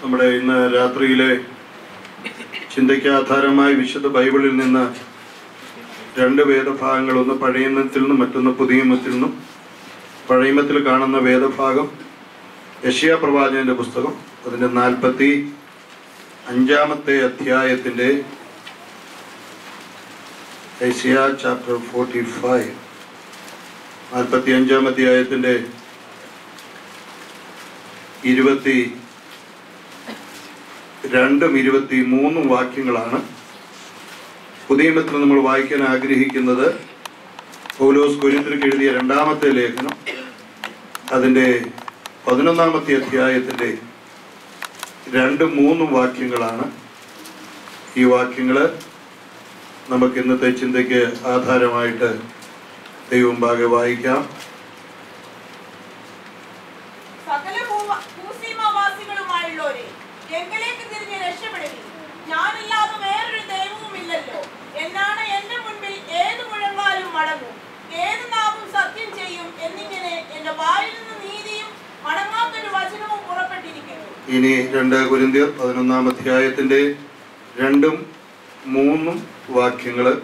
നമ്മുടെ ഇന്ന് രാത്രിയിലെ ചിന്തയ്ക്ക് ആധാരമായി വിശുദ്ധ ബൈബിളിൽ നിന്ന് രണ്ട് വേദഭാഗങ്ങൾ ഒന്ന് പഴയമത്തിൽ നിന്നും മറ്റൊന്ന് പുതിയമത്തിൽ നിന്നും പഴയമത്തിൽ കാണുന്ന വേദഭാഗം യഷ്യാ പ്രവാചകന്റെ പുസ്തകം അതിൻ്റെ നാൽപ്പത്തി അഞ്ചാമത്തെ അധ്യായത്തിൻ്റെ യഷ്യ ചാപ്റ്റർ ഫോർട്ടി ഫൈവ് നാൽപ്പത്തി അഞ്ചാം അധ്യായത്തിൻ്റെ ഇരുപത്തി രണ്ടും ഇരുപത്തി മൂന്നും വാക്യങ്ങളാണ് പുതിയ നിയമത്തിൽ നമ്മൾ വായിക്കാൻ ആഗ്രഹിക്കുന്നത് പൗലോസ് കൊരിന്തിർക്ക് എഴുതിയ രണ്ടാമത്തെ ലേഖനം അതിൻ്റെ പതിനൊന്നാമത്തെ അധ്യായത്തിൻ്റെ രണ്ടും മൂന്നും വാക്യങ്ങളാണ് ഈ വാക്യങ്ങൾ നമുക്ക് ഇന്നത്തെ ചിന്തയ്ക്ക് ആധാരമായിട്ട് ദൈവം ഭാഗെ വായിക്കാം സകല ഭൂവ- ഭൂസീമാവാസികളുമായുള്ളോരെ എങ്കിലേക്ക് തിരിഞ്ഞ് രക്ഷപ്പെടുവിൻ ഞാനില്ലാതെ വേറൊരു ദൈവവുമില്ലല്ലോ എന്നാണ് എന്റെ മുൻപിൽ ഏത് മുഴങ്ങാലും മടങ്ങും ഏത് നാവും സത്യം ചെയ്യും എന്നിങ്ങനെ എന്റെ വായിൽ നിന്ന് നീതിയും മടങ്ങാത്തൊരു വചനവും പുറപ്പെട്ടിരിക്കുന്നു ഇനി രണ്ട് കുരിന്തിയർ പതിനൊന്നാം അധ്യായത്തിന്റെ രണ്ടും മൂന്നും വാക്യങ്ങള്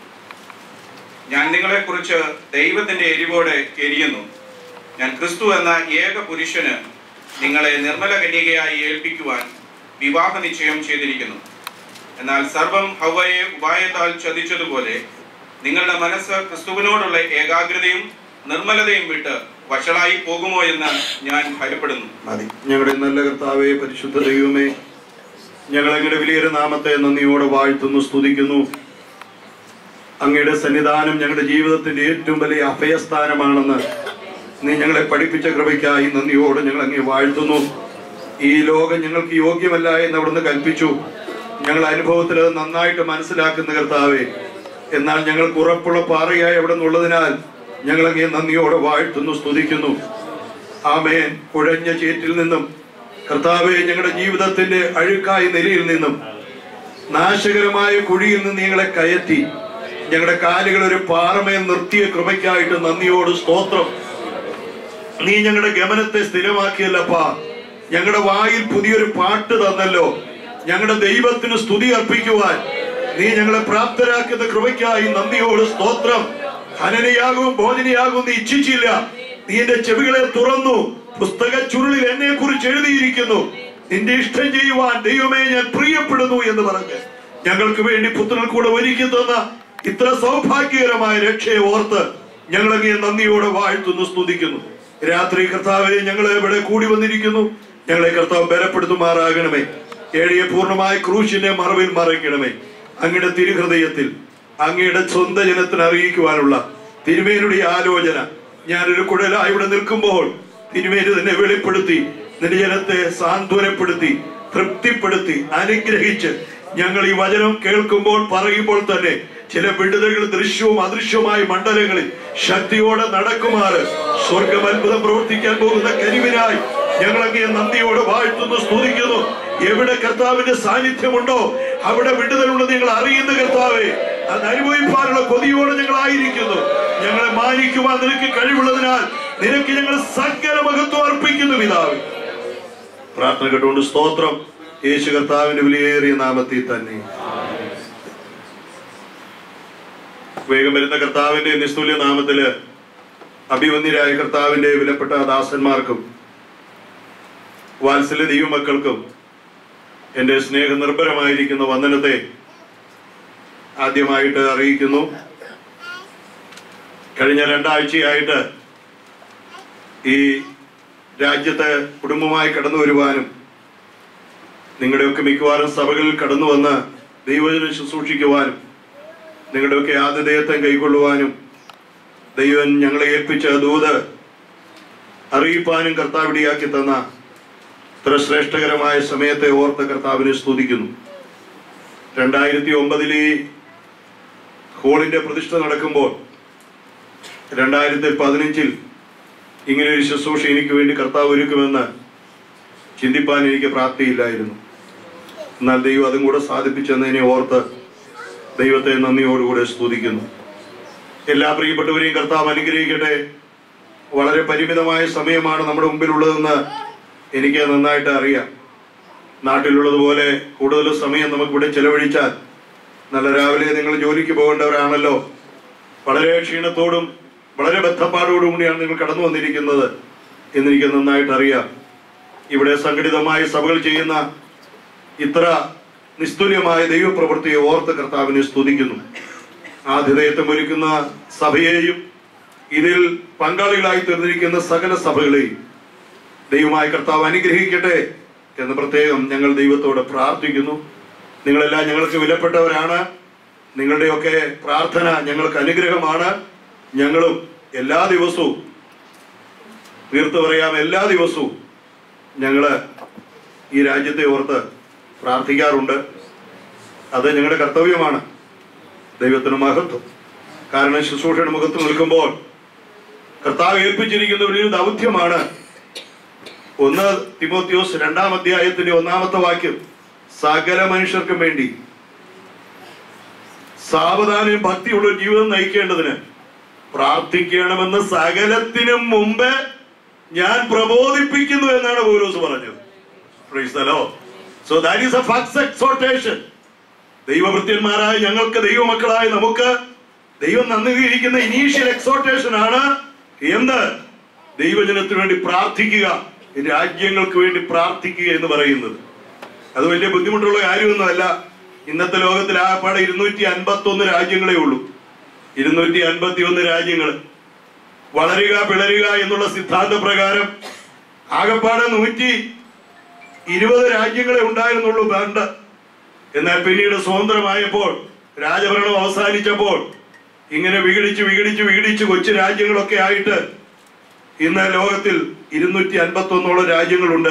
ഞാൻ നിങ്ങളെക്കുറിച്ച് ദൈവത്തിന്റെ എരിവോടെ എരിയുന്നു ഞാൻ ക്രിസ്തു എന്ന ഏക പുരുഷന് നിങ്ങളെ നിർമ്മല കന്യകയായി ഏൽപ്പിക്കുവാൻ വിവാഹ നിശ്ചയം ചെയ്തിരിക്കുന്നു എന്നാൽ സർവം ഹവയെ ഉപായത്താൽ ചതിച്ചതുപോലെ നിങ്ങളുടെ മനസ്സ് ക്രിസ്തുവിനോടുള്ള ഏകാഗ്രതയും നിർമ്മലതയും വിട്ട് വഷളായി പോകുമോ എന്ന് ഞാൻ ഭയപ്പെടുന്നു മതി ഞങ്ങളുടെ നല്ല കർത്താവെ പരിശുദ്ധ ദൈവമേ ഞങ്ങൾ അങ്ങയുടെ വലിയൊരു നാമത്തെ നന്ദിയോടെ വാഴ്ത്തുന്നു സ്തുതിക്കുന്നു അങ്ങയുടെ സന്നിധാനം ഞങ്ങളുടെ ജീവിതത്തിന്റെ ഏറ്റവും വലിയ അഭയസ്ഥാനമാണെന്ന് നീ ഞങ്ങളെ പഠിപ്പിച്ച കൃപയ്ക്കായി നന്ദിയോട് ഞങ്ങൾ അങ്ങേ വാഴ്ത്തുന്നു ഈ ലോകം ഞങ്ങൾക്ക് യോഗ്യമല്ല എന്ന് അവിടുന്ന് കൽപ്പിച്ചു ഞങ്ങൾ അനുഭവത്തിൽ അത് നന്നായിട്ട് മനസ്സിലാക്കുന്ന കർത്താവെ എന്നാൽ ഞങ്ങൾക്ക് ഉറപ്പുള്ള പാറയായി അവിടെ നിന്നുള്ളതിനാൽ ഞങ്ങൾ അങ്ങേ നന്ദിയോടെ വാഴ്ത്തുന്നു സ്തുതിക്കുന്നു ആമേൻ കുഴഞ്ഞ ചേറ്റിൽ നിന്നും കർത്താവെ ഞങ്ങളുടെ ജീവിതത്തിന്റെ അഴുക്കായ നിലയിൽ നിന്നും നാശകരമായ കുഴിയിൽ നിന്ന് ഞങ്ങളെ കയറ്റി ഞങ്ങളുടെ കാലുകൾ ഒരു പാറമേൽ നിർത്തിയ കൃപയ്ക്കായിട്ട് നന്ദിയോട് സ്തോത്രം നീ ഞങ്ങളുടെ ഗമനത്തെ സ്ഥിരമാക്കിയല്ലപ്പാ ഞങ്ങളുടെ വായിൽ പുതിയൊരു പാട്ട് തന്നല്ലോ ഞങ്ങളുടെ ദൈവത്തിന് സ്തുതി അർപ്പിക്കുവാൻ നീ ഞങ്ങളെ പ്രാപ്തരാക്കുന്ന കൃപയ്ക്കായി നന്ദിയോട് സ്തോത്രം ഹനനയാകും ഭോജനയാകും നീ ഇച്ഛിച്ചില്ല നീ എന്റെ ചെവികളെ തുറന്നു പുസ്തക ചുരുളിൽ എന്നെ കുറിച്ച് എഴുതിയിരിക്കുന്നു നിന്റെ ഇഷ്ടം ചെയ്യുവാൻ ദൈവമേ ഞാൻ പ്രിയപ്പെടുന്നു എന്ന് പറഞ്ഞ് ഞങ്ങൾക്ക് വേണ്ടി പുത്രൻ കൂടെ ഒരുക്കി തന്ന ഇത്ര സൗഭാഗ്യകരമായ രക്ഷയെ ഓർത്ത് ഞങ്ങളങ്ങേ നന്ദിയോടെ വാഴ്ത്തുന്നു സ്തുതിക്കുന്നു രാത്രി കർത്താവെ ഞങ്ങളെ ഇവിടെ കൂടി വന്നിരിക്കുന്നു ഞങ്ങളെ കർത്താവ് ബലപ്പെടുത്തുമാറാകണമേ ഏഴിയെ പൂർണ്ണമായ ക്രൂശിന്റെ മറവിൽ മറയ്ക്കണമേ അങ്ങയുടെ തിരുഹൃദയത്തിൽ അങ്ങയുടെ സ്വന്തം ജനത്തിന് അറിയിക്കുവാനുള്ള തിരുമേനുടെ ആലോചന ഞാനൊരു കുഴലായി ഇവിടെ നിൽക്കുമ്പോൾ തിരുമേന് തന്നെ വെളിപ്പെടുത്തി നിന്റെ ജനത്തെ സാന്ത്വനപ്പെടുത്തി തൃപ്തിപ്പെടുത്തി അനുഗ്രഹിച്ച് ഞങ്ങൾ ഈ വചനം കേൾക്കുമ്പോൾ പറയുമ്പോൾ തന്നെ ചില വിടുതലുകൾ ദൃശ്യവും അദൃശ്യവുമായ മണ്ഡലങ്ങളിൽ ശക്തിയോടെ നടക്കുമാറ് സ്വർഗം അത്ഭുതം പ്രവർത്തിക്കാൻ പോകുന്ന കരിവിനായി ഞങ്ങളങ്ങേ നന്ദിയോടെ വാഴ്ത്തുന്നു സ്തുതിക്കുന്നു എവിടെ കർത്താവിന്റെ സാന്നിധ്യമുണ്ടോ അവിടെ വിടുതലുണ്ടെന്ന് ഞങ്ങൾ അറിയുന്ന കർത്താവെ അത് അനുഭവിക്കാനുള്ള കൊതിയോടെ ഞങ്ങൾ ആയിരിക്കുന്നു ഞങ്ങളെ മാനിക്കുവാൻ നിനക്ക് കഴിവുള്ളതിനാൽ നിനക്ക് ഞങ്ങൾ സകല മഹത്വം അർപ്പിക്കുന്നു പിതാവ് പ്രാർത്ഥന കേട്ടുകൊണ്ട് സ്തോത്രം യേശു കർത്താവിന്റെ വിലയേറിയ നാമത്തിൽ തന്നെ വേഗം വരുന്ന കർത്താവിന്റെ നിസ്തുല്യ നാമത്തില് അഭിവന്യരായ കർത്താവിന്റെ വിലപ്പെട്ട ദാസന്മാർക്കും വാത്സല്യ ദൈവമക്കൾക്കും എന്റെ സ്നേഹ നിർഭരമായിരിക്കുന്ന വന്ദനത്തെ ആദ്യമായിട്ട് അറിയിക്കുന്നു കഴിഞ്ഞ രണ്ടാഴ്ചയായിട്ട് ഈ രാജ്യത്ത് കുടുംബമായി കടന്നു വരുവാനും നിങ്ങളുടെയൊക്കെ മിക്കവാറും സഭകളിൽ കടന്നു വന്ന് ദൈവജനം ശുശ്രൂഷിക്കുവാനും നിങ്ങളുടെയൊക്കെ ആതിഥേയത്വം കൈക്കൊള്ളുവാനും ദൈവം ഞങ്ങളെ ഏൽപ്പിച്ച ദൂത് അറിയിപ്പാനും കർത്താവിടിയാക്കി തന്ന ഇത്ര ശ്രേഷ്ഠകരമായ സമയത്തെ ഓർത്ത് കർത്താവിനെ സ്തുതിക്കുന്നു രണ്ടായിരത്തി ഒമ്പതിൽ ഈ ഹോളിന്റെ പ്രതിഷ്ഠ നടക്കുമ്പോൾ രണ്ടായിരത്തി പതിനഞ്ചിൽ ഇങ്ങനെ ഒരു ശുശ്രൂഷ എനിക്ക് വേണ്ടി കർത്താവ് ഒരുക്കുമെന്ന് ചിന്തിപ്പാൻ എനിക്ക് പ്രാപ്തിയില്ലായിരുന്നു എന്നാൽ ദൈവം അതും കൂടെ സാധിപ്പിച്ചെന്നതിനെ ഓർത്ത് ദൈവത്തെ നന്ദിയോടുകൂടെ സ്തുതിക്കുന്നു എല്ലാ പ്രിയപ്പെട്ടവരെയും കർത്താവ് അനുഗ്രഹിക്കട്ടെ വളരെ പരിമിതമായ സമയമാണ് നമ്മുടെ മുമ്പിലുള്ളതെന്ന് എനിക്ക് നന്നായിട്ട് അറിയാം നാട്ടിലുള്ളതുപോലെ കൂടുതൽ സമയം നമുക്കിവിടെ ചെലവഴിച്ചാൽ നല്ല രാവിലെ നിങ്ങൾ ജോലിക്ക് പോകേണ്ടവരാണല്ലോ വളരെ ക്ഷീണത്തോടും വളരെ ബദ്ധപ്പാടോടും കൂടിയാണ് നിങ്ങൾ കടന്നു വന്നിരിക്കുന്നത് എന്നെനിക്ക് നന്നായിട്ട് അറിയാം ഇവിടെ സംഘടിതമായി സഭകൾ ചെയ്യുന്ന ഇത്ര നിസ്തുല്യമായ ദൈവപ്രവൃത്തിയെ ഓർത്ത് കർത്താവിനെ സ്തുതിക്കുന്നു ആതിഥേയത്വം ഒരുക്കുന്ന സഭയെയും ഇതിൽ പങ്കാളികളായി തീർന്നിരിക്കുന്ന സകല സഭകളെയും ദൈവമായ കർത്താവ് അനുഗ്രഹിക്കട്ടെ എന്ന് പ്രത്യേകം ഞങ്ങൾ ദൈവത്തോട് പ്രാർത്ഥിക്കുന്നു നിങ്ങളെല്ലാം ഞങ്ങൾക്ക് വിലപ്പെട്ടവരാണ് നിങ്ങളുടെയൊക്കെ പ്രാർത്ഥന ഞങ്ങൾക്ക് അനുഗ്രഹമാണ് ഞങ്ങളും എല്ലാ ദിവസവും തീർത്തു പറയാം എല്ലാ ദിവസവും ഞങ്ങള് ഈ രാജ്യത്തെ ഓർത്ത് പ്രാർത്ഥിക്കാറുണ്ട് അത് ഞങ്ങളുടെ കർത്തവ്യമാണ് ദൈവത്തിന് മഹത്വം കാരണം ശുശ്രൂഷയുടെ മുഖത്ത് നിൽക്കുമ്പോൾ കർത്താവ് ഏൽപ്പിച്ചിരിക്കുന്ന വലിയൊരു ദൗത്യമാണ് ഒന്ന് തിമോത്യോസ് രണ്ടാം അധ്യായത്തിന്റെ ഒന്നാമത്തെ വാക്യം സകല മനുഷ്യർക്കും വേണ്ടി സാവധാനം ഭക്തിയുള്ള ഒരു ജീവിതം നയിക്കേണ്ടതിന് പ്രാർത്ഥിക്കണമെന്ന് സകലത്തിനും മുമ്പ് ഞാൻ പ്രബോധിപ്പിക്കുന്നു എന്നാണ് പൗലോസ് പറഞ്ഞത് Praise the Lord. So that is a first exhortation. ദൈവഭൃത്യന്മാരായ ഞങ്ങൾക്ക് ദൈവമക്കളായ നമുക്ക് ദൈവം നന്ദിയിരിക്കുന്ന ഇനീഷ്യൽ എക്സോട്ടേഷൻ ആണ് എന്ത് ദൈവജനത്തിന് വേണ്ടി പ്രാർത്ഥിക്കുക രാജ്യങ്ങൾക്ക് വേണ്ടി പ്രാർത്ഥിക്കുക എന്ന് പറയുന്നത് അത് വലിയ ബുദ്ധിമുട്ടുള്ള കാര്യമൊന്നുമല്ല ഇന്നത്തെ ലോകത്തിൽ ആകപ്പാടെ ഇരുന്നൂറ്റി അൻപത്തി ഒന്ന് രാജ്യങ്ങളേ ഉള്ളൂ ഇരുന്നൂറ്റി അൻപത്തി ഒന്ന് രാജ്യങ്ങൾ വളരുക പിളരുക എന്നുള്ള സിദ്ധാന്ത പ്രകാരം ആകപ്പാടെ നൂറ്റി ഇരുപത് രാജ്യങ്ങളെ ഉണ്ടായിരുന്നുള്ളൂ വേണ്ട എന്നാൽ പിന്നീട് സ്വതന്ത്രമായപ്പോൾ രാജഭരണം അവസാനിച്ചപ്പോൾ ഇങ്ങനെ വിഘടിച്ച് വിഘടിച്ച് വിഘടിച്ച് കൊച്ചു രാജ്യങ്ങളൊക്കെ ആയിട്ട് ഇന്ന് ലോകത്തിൽ ഇരുന്നൂറ്റി അൻപത്തി ഒന്നോളം രാജ്യങ്ങളുണ്ട്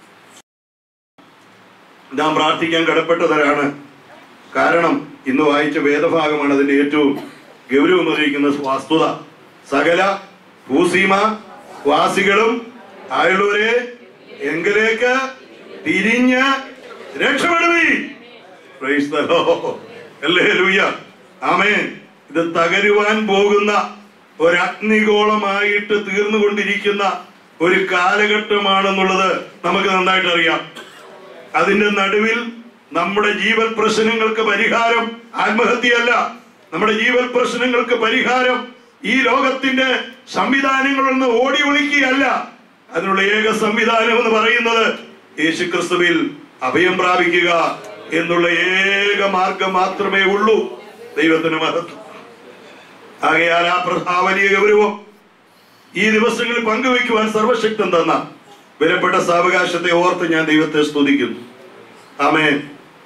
നാം പ്രാർത്ഥിക്കാൻ കടപ്പെട്ടവരാണ് കാരണം ഇന്ന് വായിച്ച വേദഭാഗമാണ് അതിന്റെ ഏറ്റവും ഗൗരവം അറിയിക്കുന്ന വസ്തുത സകല ഭൂസീമ വാസികളും ആയുള്ളവരെ എങ്കിലേക്ക് തിരിഞ്ഞ് രക്ഷപ്പെടുവീ Praise the Lord. Hallelujah. ആമേൻ ഇത് തകരുവാൻ പോകുന്ന ഒരു അഗ്നിഗോളമായിട്ട് തീർന്നുകൊണ്ടിരിക്കുന്ന ഒരു കാലഘട്ടമാണെന്നുള്ളത് നമുക്ക് നന്നായിട്ട് അറിയാം അതിന്റെ നടുവിൽ നമ്മുടെ ജീവൻ പ്രശ്നങ്ങൾക്ക് പരിഹാരം ആത്മഹത്യയല്ല നമ്മുടെ ജീവൻ പ്രശ്നങ്ങൾക്ക് പരിഹാരം ഈ ലോകത്തിന്റെ സംവിധാനങ്ങളിൽ നിന്ന് ഓടി ഒളിക്കുകയല്ല അതിനുള്ള ഏക സംവിധാനം എന്ന് പറയുന്നത് യേശുക്രിസ്തുവിൽ അഭയം പ്രാപിക്കുക എന്നുള്ള ഏക മാർഗം മാത്രമേ ഉള്ളൂ ദൈവത്തിന് മഹത്വം ആകയാൽ ആ പ്ര- ആ വലിയ ഗൗരവം ഈ ദിവസങ്ങളിൽ പങ്കുവയ്ക്കുവാൻ സർവശക്തൻ തന്ന വിലപ്പെട്ട സാവകാശത്തെ ഓർത്ത് ഞാൻ ദൈവത്തെ സ്തുതിക്കുന്നു ആമേൻ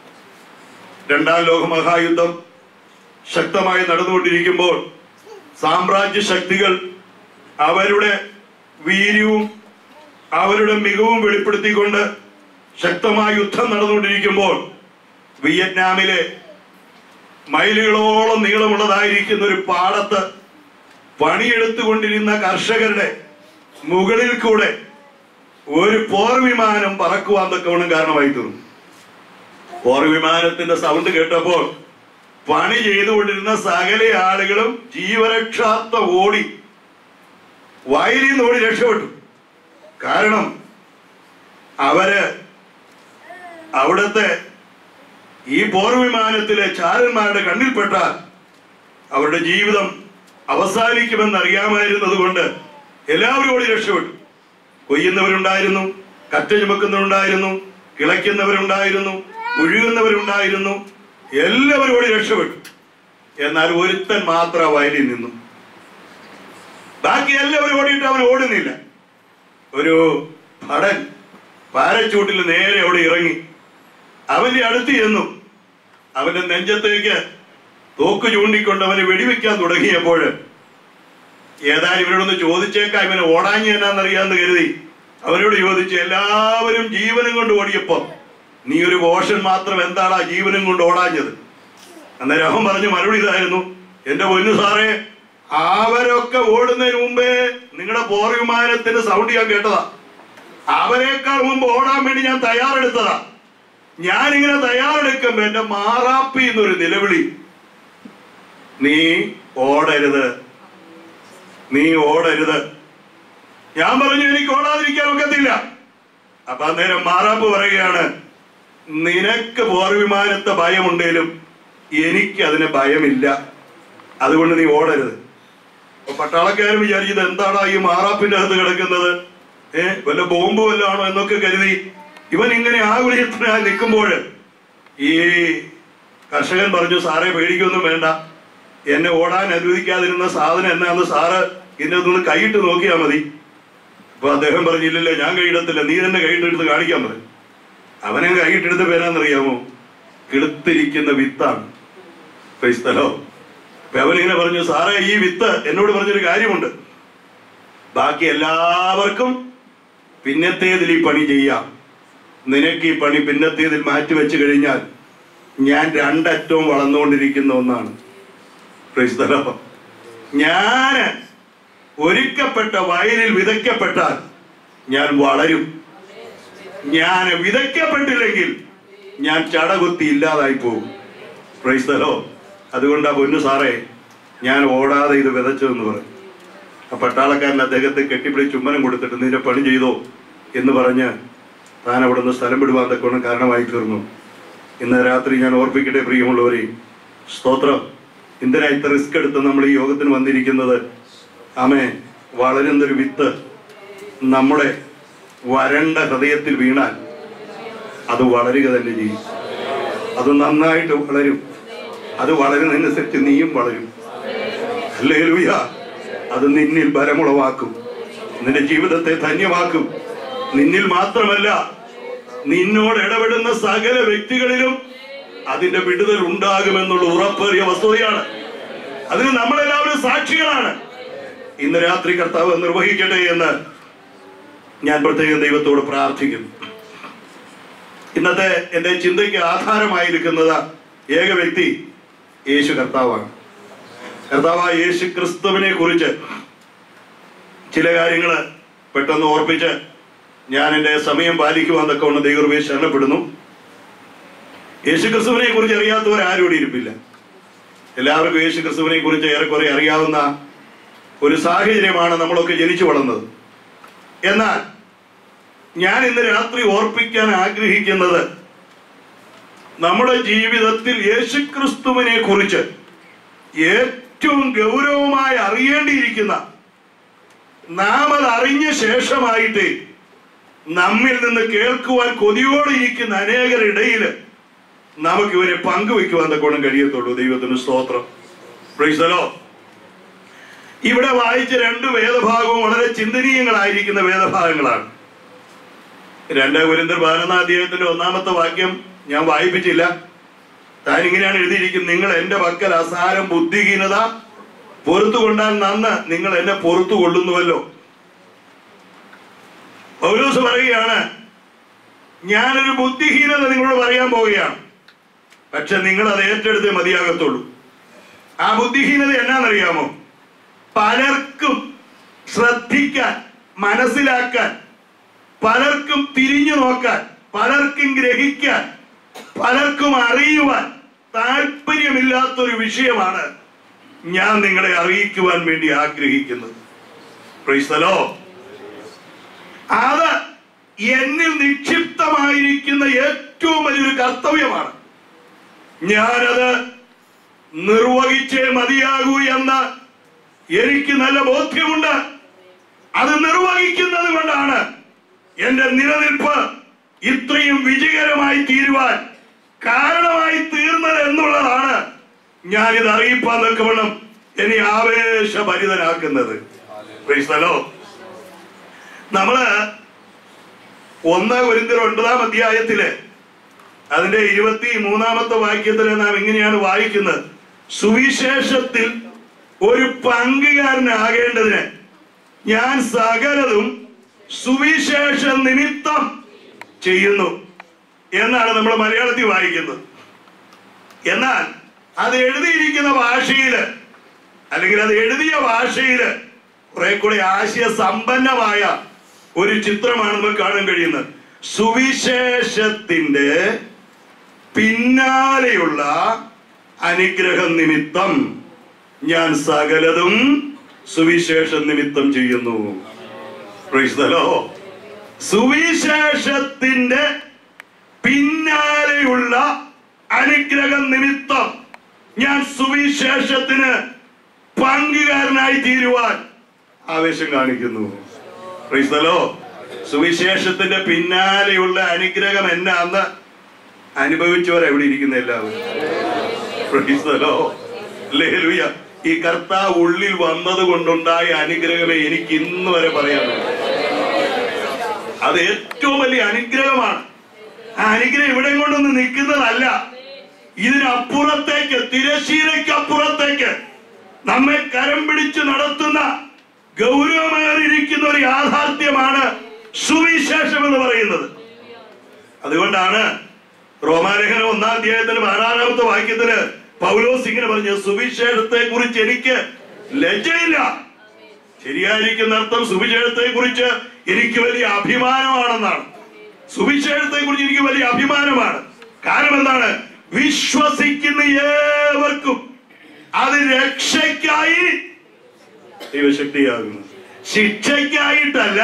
രണ്ടാം ലോക മഹായുദ്ധം ശക്തമായി നടന്നുകൊണ്ടിരിക്കുമ്പോൾ സാമ്രാജ്യ ശക്തികൾ അവരുടെ വീര്യവും അവരുടെ മികവും വെളിപ്പെടുത്തിക്കൊണ്ട് ശക്തമായ യുദ്ധം നടന്നുകൊണ്ടിരിക്കുമ്പോൾ വിയറ്റ്നാമിലെ മൈലുകളോളം നീളമുള്ളതായിരിക്കുന്ന ഒരു പാടത്ത് പണിയെടുത്തുകൊണ്ടിരുന്ന കർഷകരുടെ മുകളിൽ കൂടെ ഒരു പോർ വിമാനം പറക്കുവാൻ തക്കവണ്ണം കാരണമായി തീർന്നു പോർ വിമാനത്തിന്റെ സൗണ്ട് കേട്ടപ്പോൾ പണി ചെയ്തുകൊണ്ടിരുന്ന സകല ആളുകളും ജീവരക്ഷാർത്ഥ ഓടി വയലിൽ നിന്ന് ഓടി രക്ഷപ്പെട്ടു കാരണം അവര് അവിടുത്തെ ഈ പോർ വിമാനത്തിലെ ചാരന്മാരുടെ കണ്ണിൽപ്പെട്ടാൽ അവരുടെ ജീവിതം അവസാനിക്കുമെന്ന് അറിയാമായിരുന്നത് കൊണ്ട് എല്ലാവരും ഓടി രക്ഷപ്പെട്ടു കൊയ്യുന്നവരുണ്ടായിരുന്നു കറ്റ ചുമക്കുന്നവരുണ്ടായിരുന്നു കിളയ്ക്കുന്നവരുണ്ടായിരുന്നു ഒഴുകുന്നവരുണ്ടായിരുന്നു എല്ലാവരും ഓടി രക്ഷപ്പെട്ടു എന്നാൽ ഒരുത്തൻ മാത്രം വയലിൽ നിന്നു ബാക്കി എല്ലാവരും ഓടിയിട്ട് അവൻ ഓടുന്നില്ല ഒരു ഭടൻ പാരച്ചൂട്ടിൽ നേരെ അവിടെ ഇറങ്ങി അവന്റെ അടുത്ത് ചെന്നു അവന്റെ നെഞ്ചത്തേക്ക് തോക്ക് ചൂണ്ടിക്കൊണ്ട് അവനെ വെടിവെക്കാൻ തുടങ്ങിയപ്പോൾ ഏതായാലും ഇവരോടൊന്ന് ചോദിച്ചേക്കാം ഇവനെ ഓടാഞ്ഞ് എന്നാന്നറിയാന്ന് കരുതി അവനോട് ചോദിച്ചു എല്ലാവരും ജീവനും കൊണ്ട് ഓടിയപ്പോ നീ ഒരു ഘോഷൻ മാത്രം എന്താടാ ജീവനും കൊണ്ട് ഓടാഞ്ഞത് അന്നേരം അവൻ പറഞ്ഞു മറുപടി ഇതായിരുന്നു എന്റെ പൊന്നു സാറേ അവരൊക്കെ ഓടുന്നതിന് മുമ്പേ നിങ്ങളുടെ പോർ വിമാനത്തിന്റെ സൗണ്ട് ഞാൻ കേട്ടതാ അവരെക്കാൾ മുമ്പ് ഓടാൻ വേണ്ടി ഞാൻ തയ്യാറെടുത്തതാ ഞാനിങ്ങനെ തയ്യാറെടുക്കുമ്പോ എന്റെ മാറാപ്പി എന്നൊരു നിലവിളി നീ ഓടരുത് നീ ഓടരുത് ഞാൻ പറഞ്ഞു എനിക്ക് ഓടാതിരിക്കാൻ ഒക്കത്തില്ല അപ്പൊ അന്നേരം മാറാപ്പ് പറയുകയാണ് നിനക്ക് പോർവിമാനത്തെ ഭയമുണ്ടേലും എനിക്ക് അതിന് ഭയമില്ല അതുകൊണ്ട് നീ ഓടരുത് അപ്പൊ പട്ടാളക്കാരൻ വിചാരിച്ചത് എന്താടാ ഈ മാറാപ്പിന്റെ അകത്ത് കിടക്കുന്നത് ഏ വല്ല ബോംബ് വല്ലതാണോ എന്നൊക്കെ കരുതി ഇവൻ ഇങ്ങനെ ആകുലയത്തിനായി നിൽക്കുമ്പോൾ ഈ കർഷകൻ പറഞ്ഞു സാറേ പേടിക്കൊന്നും വേണ്ട എന്നെ ഓടാൻ അനുവദിക്കാതിരുന്ന സാധനം എന്നാന്ന് സാറ് ഇതിന്റെ നിന്ന് കൈയിട്ട് നോക്കിയാ മതി അപ്പൊ അദ്ദേഹം പറഞ്ഞില്ലല്ലോ ഞാൻ കൈയിടത്തില്ല നീ തന്നെ കൈയിട്ടെടുത്ത് കാണിക്കാൻ പറഞ്ഞു അവനെ കൈയിട്ടെടുത്ത് പേരാന്നറിയാമോ കിളുത്തിരിക്കുന്ന വിത്താണ് ക്രൈസ്തലോ അപ്പൊ അവനിങ്ങനെ പറഞ്ഞു സാറേ ഈ വിത്ത് എന്നോട് പറഞ്ഞൊരു കാര്യമുണ്ട് ബാക്കി എല്ലാവർക്കും പിന്നത്തേതിൽ ഈ പണി ചെയ്യാം നിനക്ക് ഈ പണി പിന്നത്തേതിൽ മാറ്റി വെച്ച് കഴിഞ്ഞാൽ ഞാൻ രണ്ടറ്റവും വളർന്നുകൊണ്ടിരിക്കുന്ന ഒന്നാണ് ക്രൈസ്തലോ ഞാൻ ഒരുക്കപ്പെട്ട വയലിൽ വിതയ്ക്കപ്പെട്ടാൽ ഞാൻ വളരും ഞാൻ വിതയ്ക്കപ്പെട്ടില്ലെങ്കിൽ ഞാൻ ചടകുത്തി ഇല്ലാതായി പോകും പ്രൈസ്തലോ അതുകൊണ്ടാ പൊന്നു സാറേ ഞാൻ ഓടാതെ ഇത് വിതച്ചതെന്ന് പറയും ആ പട്ടാളക്കാരൻ അദ്ദേഹത്തെ കെട്ടിപ്പിടിച്ച് ചുമ്മനം കൊടുത്തിട്ട് നിന്റെ പണി ചെയ്തോ എന്ന് പറഞ്ഞ് താൻ അവിടെ നിന്ന് സ്ഥലം വിടുവാൻ തക്കോണം കാരണമായി തീർന്നു ഇന്ന് രാത്രി ഞാൻ ഓർപ്പിക്കട്ടെ പ്രിയമുള്ളവരെ സ്തോത്രം എന്തിനാ ഇത്ര റിസ്ക് എടുത്ത് നമ്മൾ ഈ യോഗത്തിന് വന്നിരിക്കുന്നത് ആമേ വളരുന്നൊരു വിത്ത് നമ്മുടെ വരണ്ട ഹൃദയത്തിൽ വീണാൽ അത് വളരുക തന്നെ ചെയ്യും അത് നന്നായിട്ട് വളരും അത് വളരുന്നതനുസരിച്ച് നീയും വളരും അല്ലേ അത് നിന്നിൽ ബലമുളവാക്കും നിന്റെ ജീവിതത്തെ ധന്യമാക്കും നിന്നിൽ മാത്രമല്ല നിന്നോട് ഇടപെടുന്ന സകല വ്യക്തികളിലും അതിന്റെ വിടുതൽ ഉണ്ടാകുമെന്നുള്ള ഉറപ്പേറിയ വസ്തുതയാണ് അതിന് നമ്മളെല്ലാവരും സാക്ഷികളാണ് ഇന്ന് രാത്രി കർത്താവ് നിർവഹിക്കട്ടെ എന്ന് ഞാൻ പ്രത്യേകം ദൈവത്തോട് പ്രാർത്ഥിക്കുന്നു ഇന്നത്തെ എന്റെ ചിന്തയ്ക്ക് ആധാരമായിരിക്കുന്നത് ഏക വ്യക്തി യേശു കർത്താവാണ് കർത്താവായ യേശു ക്രിസ്തുവിനെ കുറിച്ച് ചില കാര്യങ്ങൾ പെട്ടെന്ന് ഓർപ്പിച്ച് ഞാൻ എൻ്റെ സമയം പാലിക്കുവാൻ തക്കവണ്ണം ദൈവമേ ശരണപ്പെടുന്നു യേശു ക്രിസ്തുവിനെ കുറിച്ച് അറിയാത്തവർ ആരും ഇവിടെ ഇരിപ്പില്ല എല്ലാവർക്കും യേശു ക്രിസ്തുവിനെ കുറിച്ച് ഏറെക്കുറെ അറിയാവുന്ന ഒരു സാഹചര്യമാണ് നമ്മളൊക്കെ ജനിച്ചു വളർന്നത് എന്നാൽ ഞാൻ ഇന്ന് രാത്രി ഓർപ്പിക്കാൻ ആഗ്രഹിക്കുന്നത് നമ്മുടെ ജീവിതത്തിൽ യേശുക്രിസ്തുവിനെ കുറിച്ച് ഏറ്റവും ഗൗരവമായി അറിയേണ്ടിയിരിക്കുന്ന നാം അത് അറിഞ്ഞ ശേഷമായിട്ട് നമ്മിൽ നിന്ന് കേൾക്കുവാൻ കൊതിയോടെ ഇരിക്കുന്ന അനേകരിടയിൽ നമുക്ക് ഇവരെ പങ്കുവെക്കുവാൻ തക്കോണം കഴിയത്തുള്ളൂ ദൈവത്തിന് സ്തോത്രം Praise the Lord. ഇവിടെ വായിച്ച രണ്ട് വേദഭാഗവും വളരെ ചിന്തനീയങ്ങളായിരിക്കുന്ന വേദഭാഗങ്ങളാണ് രണ്ട് കുരിന്തർ പതിനൊന്നാം അധ്യായത്തിന്റെ ഒന്നാമത്തെ വാക്യം ഞാൻ വായിപ്പിച്ചില്ല താൻ ഇങ്ങനെയാണ് എഴുതിയിരിക്കുന്നത് നിങ്ങൾ എന്റെ പക്കൽ അസാരം ബുദ്ധിഹീനത പൊറത്തു കൊണ്ടാൽ നന്ന് നിങ്ങൾ എന്നെ പൊറത്തു കൊള്ളുന്നുവല്ലോ പൗലോസ് പറയുകയാണ് ഞാനൊരു ബുദ്ധിഹീനത നിങ്ങളോട് പറയാൻ പോവുകയാണ് പക്ഷെ നിങ്ങൾ അത് ഏറ്റെടുത്തേ മതിയാകത്തുള്ളൂ ആ ബുദ്ധിഹീനത എന്നാന്നറിയാമോ പലർക്കും ശ്രദ്ധിക്കാൻ മനസ്സിലാക്കാൻ പലർക്കും തിരിഞ്ഞു നോക്കാൻ പലർക്കും ഗ്രഹിക്കാൻ പലർക്കും അറിയുവാൻ താല്പര്യമില്ലാത്തൊരു വിഷയമാണ് ഞാൻ നിങ്ങളെ അറിയിക്കുവാൻ വേണ്ടി ആഗ്രഹിക്കുന്നത് Praise the Lord. അത് എന്നിൽ നിക്ഷിപ്തമായിരിക്കുന്ന ഏറ്റവും വലിയൊരു കർത്തവ്യമാണ് ഞാനത് നിർവഹിച്ചേ മതിയാകൂ എന്ന് എനിക്ക് നല്ല ബോധ്യമുണ്ട് അത് നിർവഹിക്കുന്നത് കൊണ്ടാണ് എന്റെ നിലനിൽപ്പ് ഇത്രയും വിജയകരമായി തീരുവാൻ കാരണമായി തീർന്നത് എന്നുള്ളതാണ് ഞാനിത് അറിയിപ്പാൻ നിൽക്കവണ്ണം എന്നെ ആവേശഭരിതനാക്കുന്നത് Praise the Lord. നമ്മള് ഒന്ന് ഒരിന്തർ ഒൻപതാം അധ്യായത്തില് അതിന്റെ ഇരുപത്തി മൂന്നാമത്തെ വാക്യത്തിൽ നാം ഇങ്ങനെയാണ് വായിക്കുന്നത് സുവിശേഷത്തിൽ ഒരു പങ്കുകാരനാകേണ്ടതിന് ഞാൻ സകലതും സുവിശേഷ നിമിത്തം ചെയ്യുന്നു എന്നാണ് നമ്മൾ മലയാളത്തിൽ വായിക്കുന്നത് എന്നാൽ അത് എഴുതിയിരിക്കുന്ന ഭാഷയില് അല്ലെങ്കിൽ അത് എഴുതിയ ഭാഷയില് കുറെ കൂടെ ആശയ സമ്പന്നമായ ഒരു ചിത്രമാണ് നമുക്ക് കാണാൻ കഴിയുന്നത് സുവിശേഷത്തിന്റെ പിന്നാലെയുള്ള അനുഗ്രഹം നിമിത്തം ഞാൻ സകലതും സുവിശേഷ നിമിത്തം ചെയ്യുന്നു Praise the Lord. സുവിശേഷത്തിന്റെ പിന്നാലെ അനുഗ്രഹം നിമിത്തം ഞാൻ സുവിശേഷത്തിന് പങ്കുകാരനായി തീരുവാൻ ആവേശം കാണിക്കുന്നു Praise the Lord. സുവിശേഷത്തിന്റെ പിന്നാലെയുള്ള അനുഗ്രഹം എന്നാന്ന് അനുഭവിച്ചവർ എവിടെ ഇരിക്കുന്ന എല്ലാവരും Praise the Lord. Hallelujah. ഈ കർത്താവ് ഉള്ളിൽ വന്നത് കൊണ്ടുണ്ടായ അനുഗ്രഹമേ എനിക്ക് ഇന്ന് വരെ പറയാനുള്ളൂ അത് ഏറ്റവും വലിയ അനുഗ്രഹമാണ് ആ അനുഗ്രഹം ഇവിടെ കൊണ്ടൊന്ന് നിൽക്കുന്നതല്ല ഇതിനപ്പുറത്തേക്ക് തിരശീലയ്ക്കപ്പുറത്തേക്ക് നമ്മെ കരം പിടിച്ച് നടത്തുന്ന ഗൗരവമേറിയിരിക്കുന്ന ഒരു യാഥാർത്ഥ്യമാണ് സുവിശേഷം എന്ന് പറയുന്നത് അതുകൊണ്ടാണ് റോമാലേഖനം ഒന്നാം അധ്യായത്തിന് പതിനാറാമത്തെ വാക്യത്തില് പൗലോസ് ഇങ്ങനെ പറഞ്ഞു സുവിശേഷത്തെ കുറിച്ച് എനിക്ക് ലജ്ജയില്ല ശരിയായിരിക്കുന്ന അർത്ഥം സുവിശേഷത്തെ കുറിച്ച് എനിക്ക് വലിയ അഭിമാനമാണെന്നാണ് സുവിശേഷത്തെ കുറിച്ച് എനിക്ക് വലിയ അഭിമാനമാണ് കാരണം എന്താണ് വിശ്വസിക്കുന്ന ഏവർക്കും അത് രക്ഷയ്ക്കായി ദൈവശക്തിയാകുന്നു ശിക്ഷയ്ക്കായിട്ടല്ല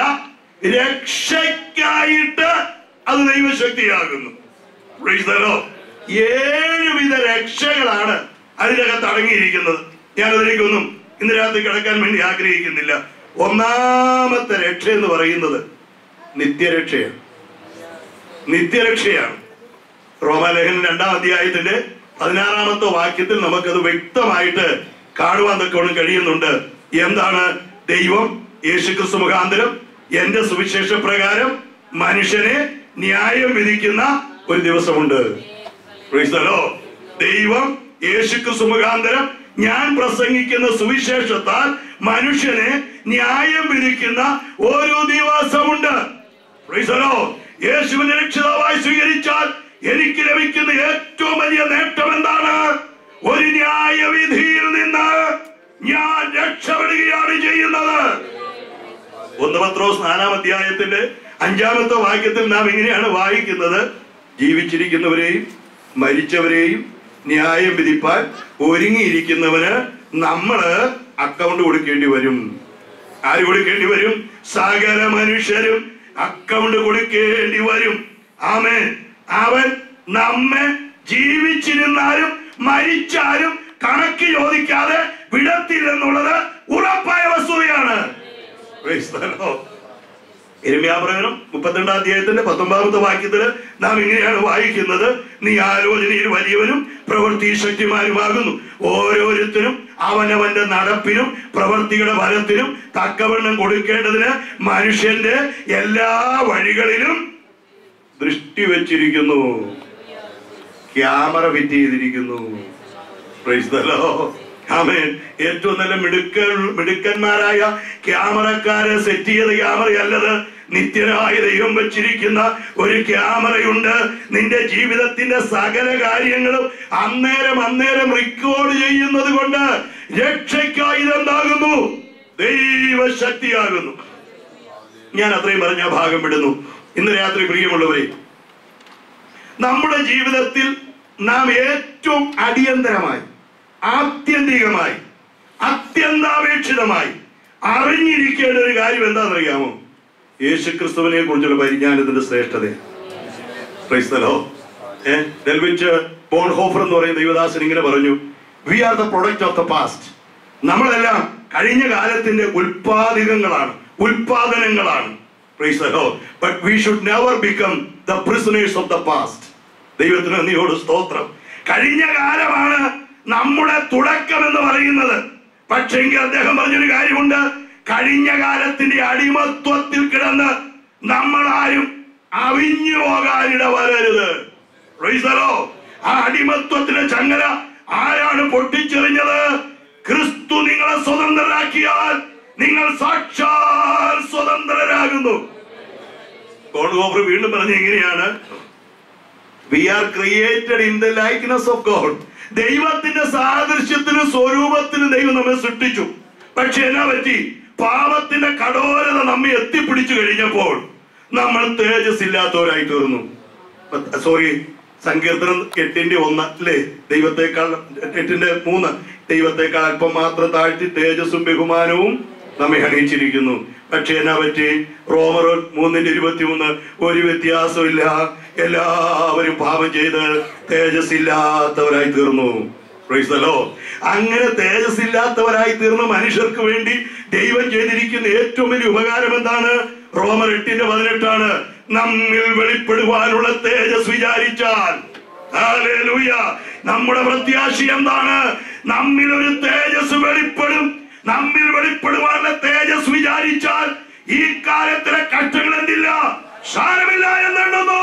രക്ഷയ്ക്കായിട്ട് അത് ദൈവശക്തിയാകുന്നു Praise the Lord. ഏഴുവിധ രക്ഷകളാണ് അതിനകത്ത് അടങ്ങിയിരിക്കുന്നത് ഞാൻ അതിലേക്കൊന്നും ഇന്ന് രാത്രി കിടക്കാൻ വേണ്ടി ആഗ്രഹിക്കുന്നില്ല ഒന്നാമത്തെ രക്ഷ എന്ന് പറയുന്നത് നിത്യരക്ഷയാണ് നിത്യരക്ഷയാണ് റോമാലേഖനം രണ്ടാം അധ്യായത്തിന്റെ പതിനാറാമത്തെ വാക്യത്തിൽ നമുക്കത് വ്യക്തമായിട്ട് കാണുവാൻ തക്കോണം കഴിയുന്നുണ്ട് എന്താണ് ദൈവം യേശുക്രിസ്തു മുഖാന്തരം എന്റെ സുവിശേഷ പ്രകാരം മനുഷ്യനെ ന്യായം വിധിക്കുന്ന ഒരു ദിവസമുണ്ട് Praise the Lord. ദൈവം യേശുക്രിസ്തു മുഖാന്തരം ഞാൻ പ്രസംഗിക്കുന്ന സുവിശേഷത്താൽ മനുഷ്യനെ ന്യായം വിധിക്കുന്ന ഒരു ദിവസമുണ്ട് Praise the Lord. യേശുവിനെ രക്ഷിതാവായി സ്വീകരിച്ചാൽ എനിക്ക് ലഭിക്കുന്ന ഏറ്റവും വലിയ നേട്ടം എന്താണ് ഒരു ന്യായവിധിയിൽ നിന്ന് ഞാൻ രക്ഷപ്പെടുകയാണ് ചെയ്യുന്നത് ഒന്ന് പത്രോസ് നാലാം അധ്യായത്തിന്റെ അഞ്ചാമത്തെ വാക്യത്തിൽ നാം ഇങ്ങനെയാണ് വായിക്കുന്നത് ജീവിച്ചിരിക്കുന്നവരെയും മരിച്ചവരെയും ന്യായം വിധിപ്പാൻ ഒരുങ്ങിയിരിക്കുന്നവന് നമ്മള് അക്കൗണ്ട് കൊടുക്കേണ്ടി വരും ആര് കൊടുക്കേണ്ടി വരും സകല മനുഷ്യരും അക്കൗണ്ട് കൊടുക്കേണ്ടി വരും ആമേ അവൻ നമ്മെ ജീവിച്ചിരുന്നാലും മരിച്ചാലും കണക്ക് ചോദിക്കാതെ വിടത്തില്ലെന്നുള്ളത് ഉറപ്പായ വസ്തുതയാണ് Praise the Lord. ഇരമ്യാപ്രകടനം മുപ്പത്തിരണ്ടാം അധ്യായത്തിന്റെ പത്തൊമ്പതാമത്തെ വാക്യത്തില് നാം ഇങ്ങനെയാണ് വായിക്കുന്നത് നീ ആലോചനയിൽ വലിയവനും പ്രവൃത്തി ശക്തിമാരുമാകുന്നു ഓരോരുത്തരും അവനവന്റെ നടപ്പിനും പ്രവൃത്തിയുടെ ഫലത്തിനും തക്കവണ്ണം കൊടുക്കേണ്ടതിന് മനുഷ്യന്റെ എല്ലാ വഴികളിലും ദൃഷ്ടി വെച്ചിരിക്കുന്നു ക്യാമറ ഫിറ്റ് ചെയ്തിരിക്കുന്നു Praise the Lord. ആമേൻ ഏറ്റവും നല്ല മിടുക്കൻ മിടുക്കന്മാരായ ക്യാമറക്കാരെ സെറ്റ് ചെയ്ത ക്യാമറയല്ലത് നിത്യനായ ദൈവം വെച്ചിരിക്കുന്ന ഒരു ക്യാമറയുണ്ട് നിന്റെ ജീവിതത്തിന്റെ സകല കാര്യങ്ങളും അന്നേരം അന്നേരം റെക്കോർഡ് ചെയ്യുന്നത് കൊണ്ട് രക്ഷയ്ക്കായി ഇതെന്താകുന്നു ദൈവശക്തിയാകുന്നു ഞാൻ അത്രയും പറഞ്ഞ ഭാഗം വിടുന്നു ഇന്ന് രാത്രി പ്രിയമുള്ളവരെ നമ്മുടെ ജീവിതത്തിൽ നാം ഏറ്റവും അടിയന്തരമായി ആത്യന്തികമായി അത്യന്താപേക്ഷിതമായി അറിഞ്ഞിരിക്കേണ്ട ഒരു കാര്യം എന്താണെന്നറിയാമോ യേശുക്രിസ്തുവിനെ കുറിച്ചുള്ള പരിജ്ഞാനത്തിന്റെ ശ്രേഷ്ഠത ഡെൽവിച്ച് ബോൺ ഹോഫർ എന്ന് പറയുന്ന ദൈവദാസൻ ഇങ്ങനെ പറഞ്ഞു we are the product of the past നമ്മളെല്ലാം കഴിഞ്ഞ കാലത്തിന്റെ ഉൽപാദികങ്ങളാണ് ഉൽപാദനങ്ങളാണ് but we should never become the prisoners of the past ദൈവത്തിന് നന്ദിയോട് സ്തോത്രം കഴിഞ്ഞ കാലമാണ് നമ്മുടെ തുടക്കം എന്ന് പറയുന്നത് പക്ഷെങ്കിൽ അദ്ദേഹം പറഞ്ഞൊരു കാര്യമുണ്ട് കഴിഞ്ഞ കാലത്തിന്റെ അടിമത്വത്തിൽ കിടന്ന് നമ്മളാരും അവിഞ്ഞു പോകാനിട വരരുത് Praise the Lord. ആ അടിമത്വത്തിന്റെ ചങ്ങല ആരാണ് പൊട്ടിച്ചെറിഞ്ഞത് ക്രിസ്തു നിങ്ങളെ സ്വതന്ത്രരാക്കിയാൽ നിങ്ങൾ സാക്ഷാൽ സ്വതന്ത്രരാകുന്നു ഗോഡ് വീണ്ടും പറഞ്ഞ എങ്ങനെയാണ് we are created in the likeness of God ദൈവത്തിന്റെ സാദൃശ്യത്തിനും സ്വരൂപത്തിനും ദൈവം നമ്മെ സൃഷ്ടിച്ചു പക്ഷെ എന്നാ പറ്റി പാപത്തിന്റെ കടോരത നമ്മെ എത്തിപ്പിടിച്ചു കഴിഞ്ഞപ്പോൾ നമ്മൾ തേജസ് ഇല്ലാത്തവരായി തീർന്നു സോറി സങ്കീർത്തനം എട്ടിന്റെ ഒന്ന് അല്ലേ ദൈവത്തെക്കാൾ എട്ടിന്റെ മൂന്ന് ദൈവത്തെക്കാൾ അല്പം മാത്രം താഴ്ത്തി തേജസ്സും ബഹുമാനവും നമ്മെ അണിയിച്ചിരിക്കുന്നു പക്ഷെ എന്നാ പറ്റി റോമർ മൂന്നിന്റെ ഇരുപത്തി മൂന്ന് ഒരു വ്യത്യാസമില്ല എല്ലാവരും പാപം ചെയ്ത് തേജസ്സില്ലാത്തവരായി തീർന്നു Praise the Lord. അങ്ങനെ തേജസ്സില്ലാത്തവരായി തീർന്ന മനുഷ്യർക്ക് വേണ്ടി ദൈവം ചെയ്തിരിക്കുന്ന ഏറ്റവും വലിയ ഉപകാരം എന്താണ് റോമർ എട്ടിന്റെ പതിനെട്ടാണ് നമ്മിൽ വെളിപ്പെടുവാനുള്ള തേജസ് വിചാരിച്ചാൽ ഹല്ലേലൂയ. നമ്മുടെ പ്രത്യാശ എന്താണ് നമ്മിൽ ഒരു തേജസ് വെളിപ്പെടും നമ്മിൽ വെളിപ്പെടുവാനുള്ള തേജസ് വിചാരിച്ചാൽ ഈ കാലത്തിലെ കഷ്ടങ്ങൾ എന്തില്ല സാരമില്ല എന്നുണ്ടെന്നു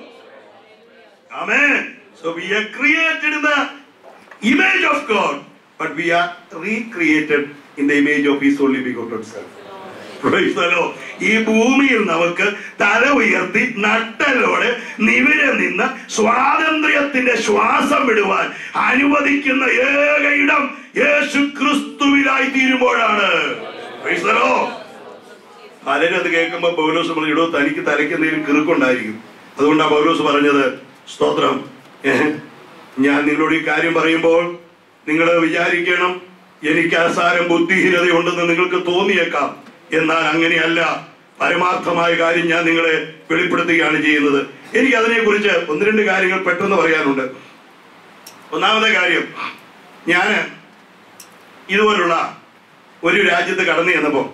Amen. So we are created in the image of God, but we are recreated in the image of His only begotten Son. Praise the Lord. ഈ ഭൂമിയിൽ നമുക്ക് തല ഉയർത്തി നട്ടലോടെ നിവിരെ നിന്ന് സ്വാതന്ത്ര്യത്തിന്റെ ശ്വാസം വിടുവാൻ അനുവദിക്കുന്ന ഏക ഇടം യേശു ക്രിസ്തുവിലായി തീരുമ്പോഴാണ് Praise the Lord. പലരും അത് കേൾക്കുമ്പോൾ പൗലോസ് പറഞ്ഞു ഇടോ തനിക്ക് തലയ്ക്ക് എന്തെങ്കിലും കിറുക്കുണ്ടായിരിക്കും അതുകൊണ്ടാണ് പൗലോസ് പറഞ്ഞത് സ്തോത്രം ഏഹ്, ഞാൻ നിങ്ങളോട് ഈ കാര്യം പറയുമ്പോൾ നിങ്ങൾ വിചാരിക്കണം എനിക്ക് അസാരം ബുദ്ധിഹീനതയുണ്ടെന്ന് നിങ്ങൾക്ക് തോന്നിയേക്കാം എന്നാൽ അങ്ങനെയല്ല പരമാർത്ഥമായ കാര്യം ഞാൻ നിങ്ങളെ വെളിപ്പെടുത്തുകയാണ് ചെയ്യുന്നത് എനിക്ക് അതിനെക്കുറിച്ച് ഒന്ന് രണ്ട് കാര്യങ്ങൾ പെട്ടെന്ന് പറയാനുണ്ട് ഒന്നാമത്തെ കാര്യം ഞാൻ ഇതുപോലുള്ള ഒരു രാജ്യത്ത് കടന്നു ചെന്നപ്പോൾ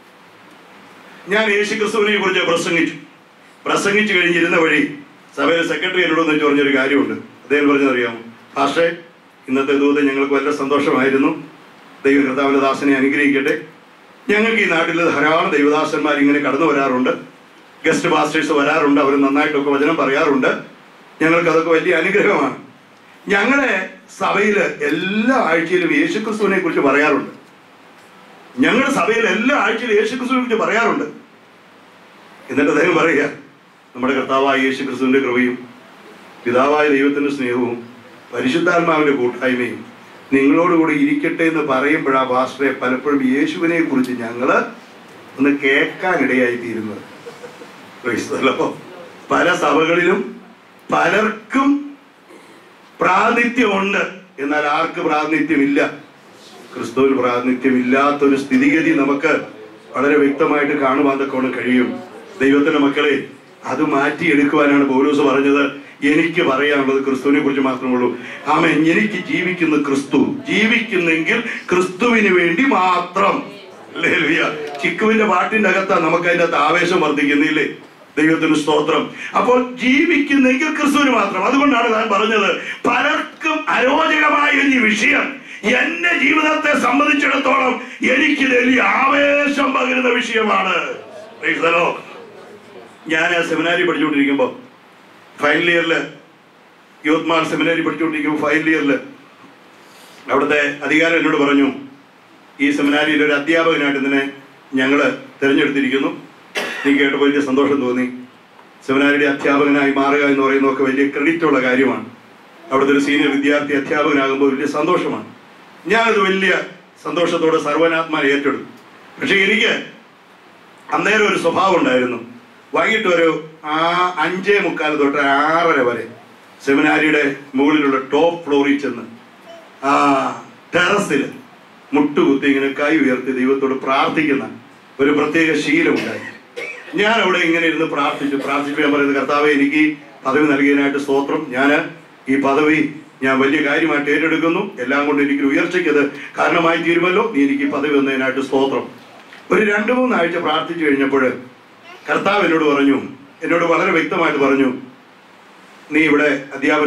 ഞാൻ യേശു ക്രിസ്തുവിനെ കുറിച്ച് പ്രസംഗിച്ചു പ്രസംഗിച്ചു കഴിഞ്ഞിരുന്ന വഴി സഭയിലെ സെക്രട്ടറി എന്നോട് ഒന്ന് പറഞ്ഞൊരു കാര്യമുണ്ട് അദ്ദേഹം പറഞ്ഞതറിയാമോ പക്ഷേ ഇന്നത്തെ ദൂത് ഞങ്ങൾക്ക് വളരെ സന്തോഷമായിരുന്നു ദൈവ കർത്താവിന്റെ ദാസനെ അനുഗ്രഹിക്കട്ടെ ഞങ്ങൾക്ക് ഈ നാട്ടിൽ ധാരാളം ദൈവദാസന്മാർ ഇങ്ങനെ കടന്നു വരാറുണ്ട് ഗസ്റ്റ് മാസ്റ്റേഴ്സ് വരാറുണ്ട് അവർ നന്നായിട്ടൊക്കെ വചനം പറയാറുണ്ട് ഞങ്ങൾക്ക് അതൊക്കെ വലിയ അനുഗ്രഹമാണ് ഞങ്ങളെ സഭയിൽ എല്ലാ ആഴ്ചയിലും യേശു ക്രിസ്തുവിനെ കുറിച്ച് പറയാറുണ്ട് ഞങ്ങളുടെ സഭയിൽ എല്ലാ ആഴ്ചയിലും യേശു ക്രിസ്തുവിനെ കുറിച്ച് പറയാറുണ്ട് എന്നിട്ട് അദ്ദേഹം പറയുക നമ്മുടെ കർത്താവായ യേശു ക്രിസ്തുവിന്റെ കൃപയും പിതാവായ ദൈവത്തിന്റെ സ്നേഹവും പരിശുദ്ധാത്മാവിന്റെ കൂട്ടായ്മയും നിങ്ങളോടുകൂടി ഇരിക്കട്ടെ എന്ന് പറയുമ്പോഴാ പാസ്റ്ററെ പലപ്പോഴും യേശുവിനെ കുറിച്ച് ഞങ്ങള് ഒന്ന് കേൾക്കാനിടയായി തീരുന്നത് Praise the Lord. പല സഭകളിലും പലർക്കും പ്രാതിനിധ്യമുണ്ട് എന്നാൽ ആർക്ക് പ്രാതിനിധ്യമില്ല ക്രിസ്തുവിന് പ്രാതിനിധ്യമില്ലാത്തൊരു സ്ഥിതിഗതി നമുക്ക് വളരെ വ്യക്തമായിട്ട് കാണുവാൻ തക്കോണം കഴിയും ദൈവത്തിന്റെ മക്കളെ അത് മാറ്റിയെടുക്കുവാനാണ് പൗലൂസ് പറഞ്ഞത് എനിക്ക് പറയാനുള്ളത് ക്രിസ്തുവിനെ കുറിച്ച് മാത്രമേ ഉള്ളൂ ആമേ എനിക്ക് ജീവിക്കുന്ന ക്രിസ്തു ജീവിക്കുന്നെങ്കിൽ ക്രിസ്തുവിന് വേണ്ടി മാത്രം ഹല്ലേലൂയ. ചിക്കുവിന്റെ പാട്ടിന്റെ അകത്താ നമുക്ക് അതിന്റെ അകത്ത് ആവേശം വർദ്ധിക്കുന്നില്ലേ ദൈവത്തിന് സ്തോത്രം അപ്പോൾ ജീവിക്കുന്നെങ്കിൽ ക്രിസ്തുവിന് മാത്രം അതുകൊണ്ടാണ് ഞാൻ പറഞ്ഞത് പലർക്കും അരോചകമായ ഈ വിഷയം എന്റെ ജീവിതത്തെ സംബന്ധിച്ചിടത്തോളം എനിക്ക് വലിയ ആവേശം പകരുന്ന വിഷയമാണ് Praise the Lord. ഞാൻ സെമിനാരി പഠിച്ചുകൊണ്ടിരിക്കുമ്പോൾ ഫൈനൽ ഇയറില് യൂത്ത് മാൾ സെമിനാരി പഠിച്ചുകൊണ്ടിരിക്കുമ്പോൾ ഫൈനൽ ഇയറില് അവിടുത്തെ അധികാരം എന്നോട് പറഞ്ഞു ഈ സെമിനാരിയിൽ ഒരു അധ്യാപകനായിട്ട് ഇതിനെ ഞങ്ങൾ തിരഞ്ഞെടുത്തിരിക്കുന്നു നീ കേട്ടപ്പോൾ വലിയ സന്തോഷം തോന്നി സെമിനാരിയുടെ അധ്യാപകനായി മാറുക എന്ന് പറയുന്നതൊക്കെ വലിയ ക്രെഡിറ്റ് ഉള്ള കാര്യമാണ് അവിടുത്തെ ഒരു സീനിയർ വിദ്യാർത്ഥി അധ്യാപകനാകുമ്പോൾ വലിയ സന്തോഷമാണ് ഞാനത് വലിയ സന്തോഷത്തോടെ സർവനാത്മാരെ ഏറ്റെടുത്തു പക്ഷെ എനിക്ക് അന്നേരം ഒരു സ്വഭാവം ഉണ്ടായിരുന്നു വൈകിട്ട് ഒരു ആ അഞ്ചേ മുക്കാൽ തൊട്ട് ആറര വരെ സെമിനാരിയുടെ മുകളിലുള്ള ടോപ്പ് ഫ്ലോറിൽ ചെന്ന് ആ ടെറസിൽ മുട്ടുകുത്തി ഇങ്ങനെ കൈ ഉയർത്തി ദൈവത്തോട് പ്രാർത്ഥിക്കുന്ന ഒരു പ്രത്യേക ശീലമുണ്ടായി ഞാൻ അവിടെ ഇങ്ങനെ ഇരുന്ന് പ്രാർത്ഥിച്ചു പ്രാർത്ഥിച്ചു ഞാൻ പറയുന്നത് കർത്താവെ എനിക്ക് ഈ പദവി നൽകിയതിനായിട്ട് സ്തോത്രം ഞാൻ ഈ പദവി ഞാൻ വലിയ കാര്യമായിട്ട് ഏറ്റെടുക്കുന്നു എല്ലാം കൊണ്ട് എനിക്ക് ഉയർച്ചയ്ക്ക് അത് കാരണമായി തീരുമല്ലോ നീ എനിക്ക് ഈ പദവി വന്നതിനായിട്ട് സ്തോത്രം ഒരു രണ്ടു മൂന്നാഴ്ച പ്രാർത്ഥിച്ചു കഴിഞ്ഞപ്പോൾ കർത്താവ് എന്നോട് പറഞ്ഞു എന്നോട് വളരെ വ്യക്തമായിട്ട് പറഞ്ഞു നീ ഇവിടെ അധ്യാപന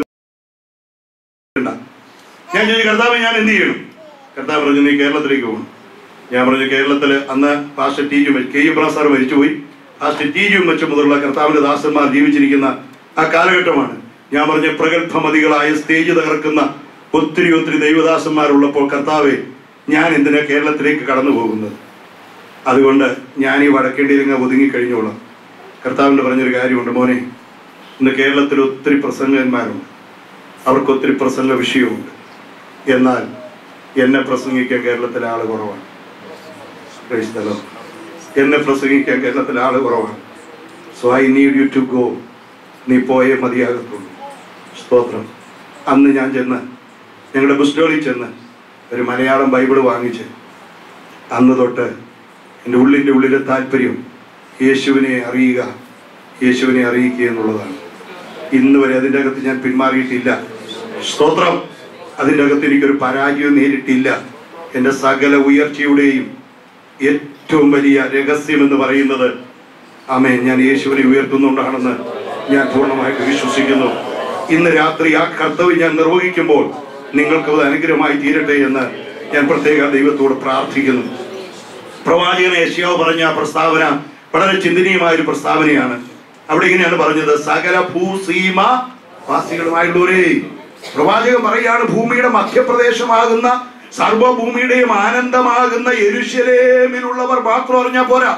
ഞാൻ ചോദിച്ചു കർത്താവ് ഞാൻ എന്ത് ചെയ്യണം കർത്താവ് പറഞ്ഞു നീ കേരളത്തിലേക്ക് പോകണം ഞാൻ പറഞ്ഞു കേരളത്തിൽ അന്ന് pastor T J K Ibrahim sir മരിച്ചുപോയി പാസ്റ്റർ ടി ജു മച്ച മുതലുള്ള കർത്താവിന്റെ ദാസന്മാർ ജീവിച്ചിരിക്കുന്ന ആ കാലഘട്ടമാണ് ഞാൻ പറഞ്ഞ പ്രഗത്ഭമതികളായ സ്റ്റേജ് തകർക്കുന്ന ഒത്തിരി ഒത്തിരി ദൈവദാസന്മാരുള്ളപ്പോൾ കർത്താവെ ഞാൻ എന്തിനാ കേരളത്തിലേക്ക് കടന്നു പോകുന്നത് അതുകൊണ്ട് ഞാൻ ഈ വടക്കേണ്ടിയിലങ്ങ് ഒതുങ്ങിക്കഴിഞ്ഞോളാം കർത്താവിൻ്റെ പറഞ്ഞൊരു കാര്യമുണ്ട് മോനെ ഇന്ന് കേരളത്തിൽ ഒത്തിരി പ്രസംഗന്മാരുണ്ട് അവർക്ക് ഒത്തിരി പ്രസംഗ വിഷയമുണ്ട് എന്നാൽ എന്നെ പ്രസംഗിക്കാൻ കേരളത്തിലെ ആള് കുറവാണ് Praise the Lord. എന്നെ പ്രസംഗിക്കാൻ കേരളത്തിലെ ആള് കുറവാണ് so I need you to go നീ പോയേ മതിയാകത്തുള്ളൂ സ്തോത്രം അന്ന് ഞാൻ ചെന്ന് ഞങ്ങളുടെ ബുസ്റ്റോളിൽ ചെന്ന് ഒരു മലയാളം ബൈബിൾ വാങ്ങിച്ച് അന്ന് തൊട്ട് എൻ്റെ ഉള്ളിൻ്റെ ഉള്ളിലെ താല്പര്യം യേശുവിനെ അറിയുക യേശുവിനെ അറിയിക്കുക എന്നുള്ളതാണ് ഇന്ന് വരെ അതിൻ്റെ അകത്ത് ഞാൻ പിന്മാറിയിട്ടില്ല സ്തോത്രം അതിൻ്റെ അകത്ത് എനിക്കൊരു പരാജയം നേരിട്ടില്ല എൻ്റെ സകല ഉയർച്ചയുടെയും ഏറ്റവും വലിയ രഹസ്യം എന്ന് പറയുന്നത് ആമേ ഞാൻ യേശുവിനെ ഉയർത്തുന്നുണ്ടാണെന്ന് ഞാൻ പൂർണ്ണമായിട്ട് വിശ്വസിക്കുന്നു ഇന്ന് രാത്രി ആ കർത്തവ്യം ഞാൻ നിർവഹിക്കുമ്പോൾ നിങ്ങൾക്ക് അത് അനുഗ്രഹമായി തീരട്ടെ എന്ന് ഞാൻ പ്രത്യേക ദൈവത്തോട് പ്രാർത്ഥിക്കുന്നു പ്രവാചകൻ ഏഷ്യാവ് പറഞ്ഞ ആ പ്രസ്താവന വളരെ ചിന്തനീയമായ ഒരു പ്രസ്താവനയാണ് അവിടെ ഇങ്ങനെയാണ് പറഞ്ഞത് സകല ഭൂസീമ വാസികളുമായുള്ളവരെ പ്രവാചകൻ പറയാണ് ഭൂമിയുടെ മധ്യപ്രദേശമാകുന്ന സർവഭൂമിയുടെയും ആനന്ദമാകുന്ന യെരുശലേമിലുള്ളവർ മാത്രം അറിഞ്ഞാൽ പോരാ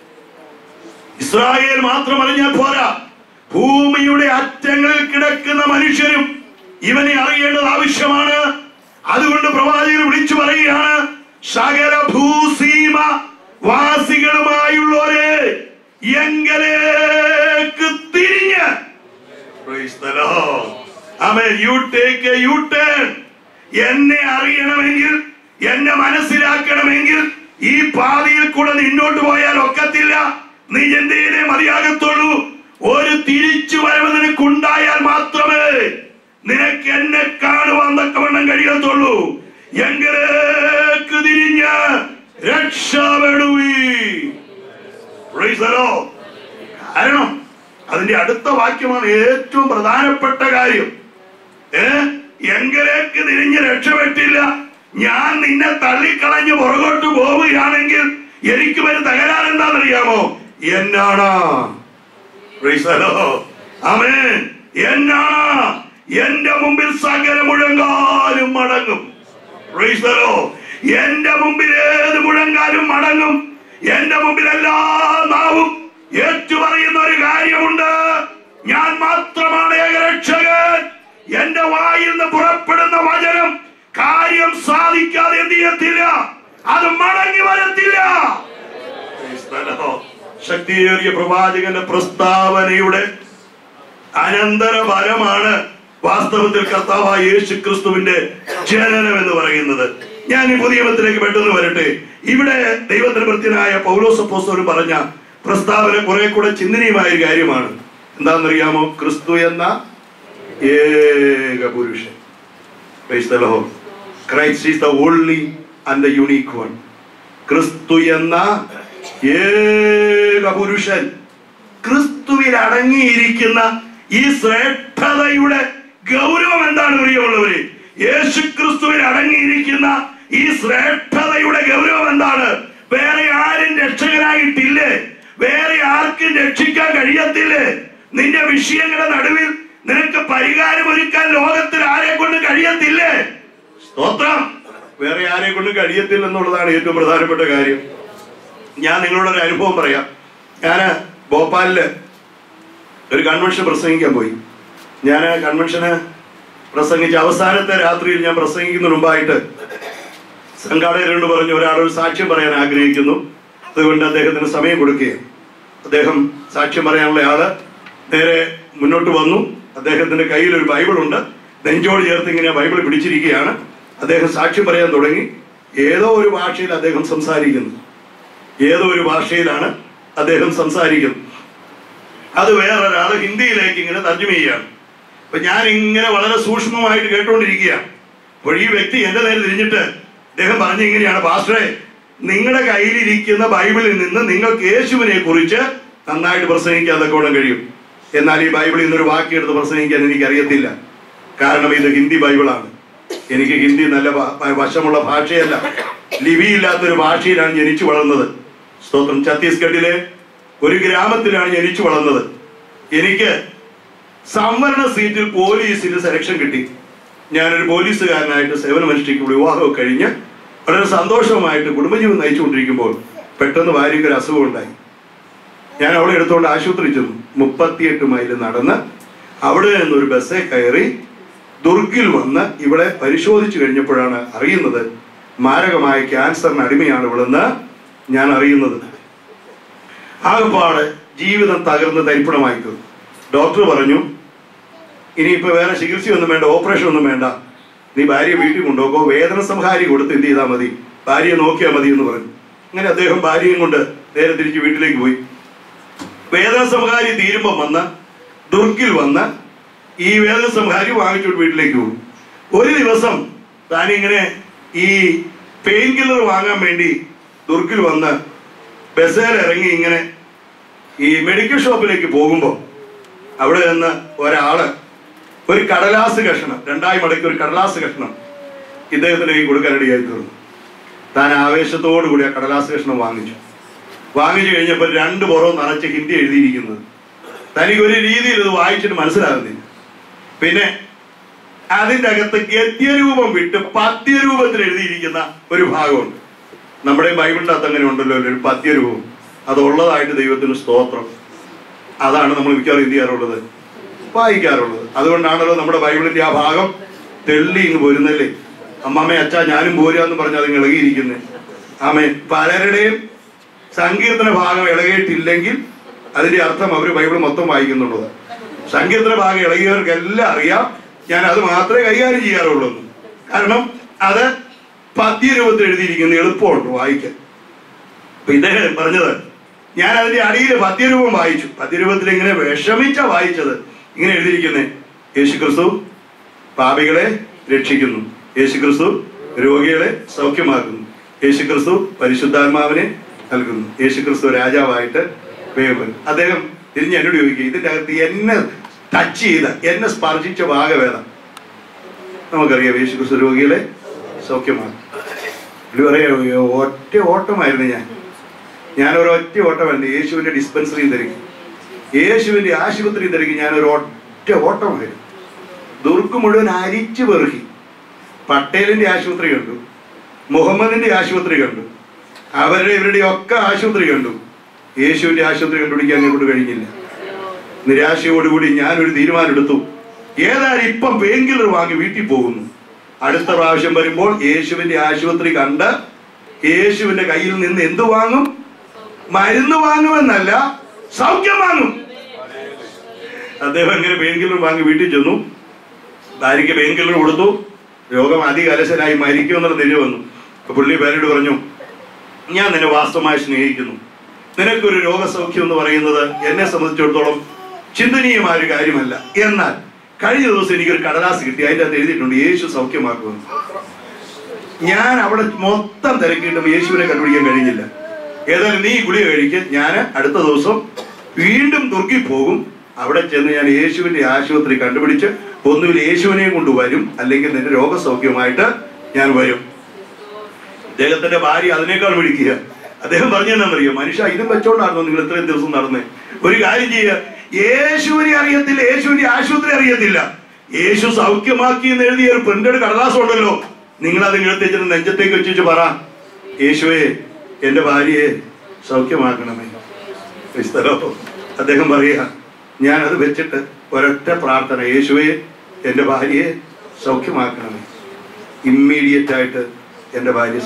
ഇസ്രായേൽ മാത്രം അറിഞ്ഞാൽ പോരാ ഭൂമിയുടെ അറ്റങ്ങളിൽ കിടക്കുന്ന മനുഷ്യരും ഇവനെ അറിയേണ്ടത് ആവശ്യമാണ് അതുകൊണ്ട് പ്രവാചകൻ വിളിച്ചു പറയുകയാണ് സകല ഭൂസീമ വാസികളുമായുള്ളവരെ എങ്കലേക്ക് തിരിഞ്ഞ് Praise the Lord. Amen. You take a U-turn. എന്നെ അറിയണമെങ്കിൽ എന്നെ മനസ്സിലാക്കണമെങ്കിൽ ഈ പാതയിൽ കൂടെ നിന്നോട്ട് പോയാൽ ഒക്കത്തില്ല നീ എന്തേനെ മതിയാകത്തുള്ളൂ ഒരു തിരിച്ചു വരവ് നിനക്കുണ്ടായാൽ മാത്രമേ നിനക്ക് എന്നെ കാണുവാൻ തക്കവണ്ണം കഴിയത്തുള്ളൂ എങ്കിലേക്ക് തിരിഞ്ഞ് രക്ഷപ്പെടുവീ Praise the Lord. കാരണം അതിന്റെ അടുത്ത വാക്യമാണ് ഏറ്റവും പ്രധാനപ്പെട്ട കാര്യം ഏ എങ്കിലേക്ക് തിരിഞ്ഞ് രക്ഷപ്പെട്ടില്ല ഞാൻ നിന്നെ തള്ളിക്കളഞ്ഞ് പുറകോട്ട് പോവുകയാണെങ്കിൽ എനിക്ക് വരും തകരാറ് എന്താണെന്നറിയാമോ എന്നാണ് Praise the Lord. Amen. എന്നാണ് എന്റെ മുമ്പിൽ സകല മുഴങ്കാലും മടങ്ങും Praise the Lord. എന്റെ മുമ്പിൽ ഏത് മുഴങ്കാലും മടങ്ങും എന്റെ മുമ്പിൽ എല്ലാ നാവും ഏറ്റുപറയുന്ന ഒരു കാര്യമുണ്ട് ഞാൻ മാത്രമാണ് ഏകരക്ഷകൻ എന്റെ വായിൽ നിന്ന് പുറപ്പെടുന്ന വചനം കാര്യം സാധിക്കാതെ എന്ത് ചെയ്യത്തില്ല അത് മടങ്ങി വരത്തില്ല Praise the Lord. ശക്തിയേറിയ പ്രവാചകന്റെ പ്രസ്താവനയുടെ അനന്തര ഫലമാണ് വാസ്തവത്തിൽ കർത്താവായ യേശു ക്രിസ്തുവിന്റെ ജനനം എന്ന് പറയുന്നത് ഞാൻ ഈ പുതിയ നിയമത്തിലേക്ക് പെട്ടെന്ന് വരട്ടെ ഇവിടെ ദൈവത്തിന് ഭൃത്യനായ പൗലോസ് അപ്പോസ്തലൻ പറഞ്ഞ പ്രസ്താവന കുറെ കൂടെ ചിന്തനീയമായ ഒരു കാര്യമാണ് എന്താണെന്നറിയാമോ ക്രിസ്തു എന്ന ഏക പുരുഷൻ Praise the Lord. Christ is the only and the unique one. ക്രിസ്തു എന്ന ഏക പുരുഷൻ ക്രിസ്തുവിൽ അടങ്ങിയിരിക്കുന്ന ഈ ശ്രേഷ്ഠതയുടെ ഗൗരവം എന്താണ് പ്രിയമുള്ളവര് യേശു ക്രിസ്തുവിൽ അടങ്ങിയിരിക്കുന്ന ഈ ശ്രേഷ്ഠതയുടെ ഗൗരവം എന്താണ് വേറെ ആരും രക്ഷകനായിട്ടില്ലേ വേറെ ആർക്കും രക്ഷിക്കാൻ കഴിയത്തില്ലേ നിന്റെ വിഷയങ്ങളുടെ നടുവിൽ നിനക്ക് പരിഹാരം ഒരുക്കാൻ ലോകത്തിൽ ആരെ കൊണ്ട് കഴിയത്തില്ലേ സ്തോത്രം വേറെ ആരെ കൊണ്ട് കഴിയത്തില്ല എന്നുള്ളതാണ് ഏറ്റവും പ്രധാനപ്പെട്ട കാര്യം ഞാൻ നിങ്ങളോട് ഒരു അനുഭവം പറയാം ഞാൻ ഭോപ്പാലില് ഒരു കൺവെൻഷൻ പ്രസംഗിക്കാൻ പോയി ഞാൻ കൺവെൻഷന് പ്രസംഗിച്ച അവസാനത്തെ രാത്രിയിൽ ഞാൻ പ്രസംഗിക്കുന്നതിന് മുമ്പായിട്ട് സംഘാടകരോട് പറഞ്ഞു ഒരാൾ ഒരു സാക്ഷ്യം പറയാൻ ആഗ്രഹിക്കുന്നു അതുകൊണ്ട് അദ്ദേഹത്തിന് സമയം കൊടുക്കുകയാണ് അദ്ദേഹം സാക്ഷ്യം പറയാനുള്ള ആള് നേരെ മുന്നോട്ട് വന്നു അദ്ദേഹത്തിന്റെ കയ്യിൽ ഒരു ബൈബിൾ ഉണ്ട് നെഞ്ചോട് ചേർത്ത് ഇങ്ങനെ ബൈബിൾ പിടിച്ചിരിക്കുകയാണ് അദ്ദേഹം സാക്ഷ്യം പറയാൻ തുടങ്ങി ഏതോ ഒരു ഭാഷയിൽ അദ്ദേഹം സംസാരിക്കുന്നു ഏതോ ഒരു ഭാഷയിലാണ് അദ്ദേഹം സംസാരിക്കുന്നത് അത് വേറൊരാൾ ഹിന്ദിയിലേക്ക് ഇങ്ങനെ തർജ്ജമ ചെയ്യുകയാണ് അപ്പൊ ഞാൻ ഇങ്ങനെ വളരെ സൂക്ഷ്മമായിട്ട് കേട്ടുകൊണ്ടിരിക്കുകയാണ് അപ്പോൾ ഈ വ്യക്തി എന്റെ നേരെ തിരിഞ്ഞിട്ട് അദ്ദേഹം പറഞ്ഞു ഇങ്ങനെയാണ് പാസ്റ്ററെ നിങ്ങളുടെ കയ്യിലിരിക്കുന്ന ബൈബിളിൽ നിന്ന് നിങ്ങൾക്ക് യേശുവിനെ കുറിച്ച് നന്നായിട്ട് പ്രസംഗിക്കാൻ തക്കോണം കഴിയും എന്നാൽ ഈ ബൈബിളിൽ നിന്നൊരു വാക്കിയെടുത്ത് പ്രസംഗിക്കാൻ എനിക്ക് അറിയത്തില്ല കാരണം ഇത് ഹിന്ദി ബൈബിളാണ് എനിക്ക് ഹിന്ദി നല്ല ഭ- വശമുള്ള ഭാഷയല്ല ലിപിയില്ലാത്തൊരു ഭാഷയിലാണ് ജനിച്ചു വളർന്നത് സ്തോത്രം ഛത്തീസ്ഗഡിലെ ഒരു ഗ്രാമത്തിലാണ് ജനിച്ചു വളർന്നത് എനിക്ക് സംവരണ സീറ്റിൽ പോലീസിൽ സെലക്ഷൻ കിട്ടി ഞാനൊരു പോലീസുകാരനായിട്ട് സേവനമനുഷ്ഠിക്കും വിവാഹമൊക്കെ കഴിഞ്ഞ് വളരെ സന്തോഷമായിട്ട് കുടുംബജീവൻ നയിച്ചുകൊണ്ടിരിക്കുമ്പോൾ പെട്ടെന്ന് ഭാര്യയ്ക്ക് ഒരു അസുഖം ഉണ്ടായി ഞാൻ അവളെ എടുത്തുകൊണ്ട് ആശുപത്രി ചെന്നു മുപ്പത്തിയെട്ട് മൈൽ നടന്ന് അവിടെ നിന്ന് ഒരു ബസ്സേ കയറി ദുർഗിൽ വന്ന് ഇവിടെ പരിശോധിച്ചു കഴിഞ്ഞപ്പോഴാണ് അറിയുന്നത് മാരകമായ ക്യാൻസറിന് അടിമയാണ് ഇവളെന്ന് ഞാൻ അറിയുന്നത് ആകപ്പാട് ജീവിതം തകർന്ന് തരിപ്പണമായി തീർന്നു ഡോക്ടർ പറഞ്ഞു ഇനിയിപ്പോ വേറെ ചികിത്സയൊന്നും വേണ്ട ഓപ്പറേഷൻ ഒന്നും വേണ്ട നീ ഭാര്യ വീട്ടിൽ കൊണ്ടുപോകോ വേദന സംഹാരി കൊടുത്ത് എന്ത് ചെയ്താൽ മതി ഭാര്യയെ നോക്കിയാൽ മതി എന്ന് പറഞ്ഞു അങ്ങനെ അദ്ദേഹം ഭാര്യയും കൊണ്ട് നേരെ തിരിച്ച് വീട്ടിലേക്ക് പോയി വേദന സംഹാരി തീരുമ്പം വന്ന് ദുർഗിൽ വന്ന് ഈ വേദസംഹാരി വാങ്ങിച്ചോണ്ട് വീട്ടിലേക്ക് പോകും ഒരു ദിവസം താനിങ്ങനെ ഈ പെയിൻ കില്ലർ വാങ്ങാൻ വേണ്ടി ദുർഗിൽ വന്ന് ബസ്സിൽ ഇറങ്ങി ഇങ്ങനെ ഈ മെഡിക്കൽ ഷോപ്പിലേക്ക് പോകുമ്പോൾ അവിടെ നിന്ന് ഒരാള് ഒരു കടലാസ് കഷ്ണം രണ്ടായി മടക്കി ഒരു കടലാസ് കഷ്ണം ഇദ്ദേഹത്തിന് കൈ കൊടുക്കാൻ റെഡിയായി തീർന്നു താൻ ആവേശത്തോടു കൂടി ആ കടലാസ് കഷ്ണം വാങ്ങിച്ചു വാങ്ങിച്ചു കഴിഞ്ഞപ്പോൾ രണ്ട് പുറവും നിറച്ച് ഹിന്ദി എഴുതിയിരിക്കുന്നത് തനിക്ക് ഒരു രീതിയിൽ ഇത് വായിച്ചിട്ട് മനസ്സിലാകുന്നില്ല പിന്നെ അതിന്റെ അകത്ത് ഗദ്യരൂപം വിട്ട് പദ്യരൂപത്തിൽ എഴുതിയിരിക്കുന്ന ഒരു ഭാഗമുണ്ട് നമ്മുടെ ബൈബിളിന്റെ അകത്ത് അങ്ങനെ ഉണ്ടല്ലോ ഒരു പദ്യരൂപം അതുള്ളതായിട്ട് ദൈവത്തിന് സ്തോത്രം അതാണ് നമ്മൾ മിക്കവാറും എന്ത് ചെയ്യാറുള്ളത് വായിക്കാറുള്ളത് അതുകൊണ്ടാണല്ലോ നമ്മുടെ ബൈബിളിന്റെ ആ ഭാഗം തെള്ളി ഇങ്ങ് പോരുന്നല്ലേ അമ്മമ്മേ അച്ഛാ ഞാനും പോരാന്ന് പറഞ്ഞ് അത് ഇളകിയിരിക്കുന്നത് ആമേ പലരുടെയും സങ്കീർത്തന ഭാഗം ഇളകിയിട്ടില്ലെങ്കിൽ അതിന്റെ അർത്ഥം അവർ ബൈബിൾ മൊത്തം വായിക്കുന്നുള്ളത് സങ്കീർത്തന ഭാഗം ഇളകിയവർക്കെല്ലാം അറിയാം ഞാൻ അത് മാത്രമേ കൈകാര്യം ചെയ്യാറുള്ളൂ എന്ന്. കാരണം അത് പദ്യരൂപത്തിൽ എഴുതിയിരിക്കുന്ന എളുപ്പമുണ്ട് വായിക്കാൻ അപ്പൊ ഇദ്ദേഹം പറഞ്ഞത് ഞാൻ അതിന്റെ അടിയിൽ പദ്യരൂപം വായിച്ചു പദ്യരൂപത്തിൽ ഇങ്ങനെ വിഷമിച്ച വായിച്ചത് ഇങ്ങനെ എഴുതിയിരിക്കുന്നേ യേശു ക്രിസ്തു പാപികളെ രക്ഷിക്കുന്നു യേശു ക്രിസ്തു രോഗികളെ സൗഖ്യമാക്കുന്നു യേശു ക്രിസ്തു പരിശുദ്ധാത്മാവിനെ നൽകുന്നു യേശു ക്രിസ്തു രാജാവായിട്ട് വേഗം അദ്ദേഹം തിരിഞ്ഞ് എന്നോട് ചോദിക്കുക ഇതിന്റെ അകത്ത് എന്നെ ടച്ച് ചെയ്ത എന്നെ സ്പർശിച്ച ഭാഗവേദം നമുക്കറിയാം യേശു ക്രിസ്തു രോഗികളെ സൗഖ്യമാക്കും പുള്ളി പറയാ ഒറ്റ ഓട്ടമായിരുന്നു ഞാൻ ഞാൻ ഒരു ഒറ്റ ഓട്ടമായിരുന്നു യേശുവിന്റെ ഡിസ്പെൻസറി തിരക്കി യേശുവിന്റെ ആശുപത്രി തിരക്കി ഞാൻ ഒരു ഒറ്റ ഓട്ടമായിരുന്നു ദുർഗ് മുഴുവൻ അരിച്ചു പെറുക്കി പട്ടേലിന്റെ ആശുപത്രി കണ്ടു മുഹമ്മദിന്റെ ആശുപത്രി കണ്ടു അവരുടെ ഇവരുടെ ഒക്കെ ആശുപത്രി കണ്ടു യേശുവിന്റെ ആശുപത്രി കണ്ടുപിടിക്കാൻ എന്നെ കൊണ്ട് കഴിഞ്ഞില്ല നിരാശയോടുകൂടി ഞാനൊരു തീരുമാനം എടുത്തു ഏതായാലും ഇപ്പം പെയിൻ കില്ലർ വാങ്ങി വീട്ടിൽ പോകുന്നു അടുത്ത പ്രാവശ്യം വരുമ്പോൾ യേശുവിന്റെ ആശുപത്രി കണ്ട് യേശുവിന്റെ കയ്യിൽ നിന്ന് എന്ത് വാങ്ങും മരുന്ന് വാങ്ങുമെന്നല്ല സൗഖ്യം വാങ്ങും അദ്ദേഹം ഇങ്ങനെ പെയിൻ കില്ലർ വാങ്ങി വീട്ടിൽ ചെന്നു ഭാര്യയ്ക്ക് പെയിൻ കില്ലർ കൊടുത്തു രോഗം അതികലശനായി മരിക്കുമെന്നുള്ള തിരിഞ്ഞു വന്നു അപ്പൊ പുള്ളി പേരോട് പറഞ്ഞു ഞാൻ നിന്നെ വാസ്തവമായി സ്നേഹിക്കുന്നു നിനക്കൊരു രോഗസൗഖ്യം എന്ന് പറയുന്നത് എന്നെ സംബന്ധിച്ചിടത്തോളം ചിന്തനീയമായ ഒരു കാര്യമല്ല എന്നാൽ കഴിഞ്ഞ ദിവസം എനിക്കൊരു കടലാസ് കിട്ടി അതിന്റെ അകത്ത് എഴുതിയിട്ടുണ്ട് യേശു സൗഖ്യമാക്കുമെന്ന് ഞാൻ അവിടെ മൊത്തം തിരക്കിയിട്ടും യേശുവിനെ കണ്ടുപിടിക്കാൻ കഴിഞ്ഞില്ല ഏതായാലും നീ ഈ ഗുളിക കഴിക്ക് ഞാൻ അടുത്ത ദിവസം വീണ്ടും തുർക്കി പോകും അവിടെ ചെന്ന് ഞാൻ യേശുവിന്റെ ആശുപത്രി കണ്ടുപിടിച്ച് ഒന്നുകിൽ യേശുവിനെയും കൊണ്ട് വരും അല്ലെങ്കിൽ നിന്റെ രോഗസൗഖ്യമായിട്ട് ഞാൻ വരും അദ്ദേഹത്തിന്റെ ഭാര്യ അതിനേക്കാൾ വിളിക്കുക അദ്ദേഹം പറഞ്ഞെന്നറിയോ മനുഷ്യ ഇതും വെച്ചോണ്ടാണോ നിങ്ങൾ ഇത്രയും ദിവസം നടന്നേ ഒരു കാര്യം ചെയ്യുക യേശുവിനെ അറിയത്തില്ല യേശുവിന്റെ ആശുപത്രി അറിയത്തില്ല യേശു സൗഖ്യമാക്കി എന്ന് എഴുതിയ ഒരു പ്രിന്റഡ് കടലാസം ഉണ്ടല്ലോ നിങ്ങൾ അത് എടുത്തേച്ചിട്ട് നെഞ്ചത്തേക്ക് വെച്ചിട്ട് പറ യേശുവേ എന്റെ ഭാര്യയെ സൗഖ്യമാക്കണമേ ക്രിസ്തലോ അദ്ദേഹം പറയുക ഞാൻ അത് വെച്ചിട്ട് ഒരൊറ്റ പ്രാർത്ഥന യേശുവേ എന്റെ ഭാര്യയെ സൗഖ്യമാക്കണമേ ഇമ്മീഡിയറ്റ് ആയിട്ട് എന്റെ ഭാര്യ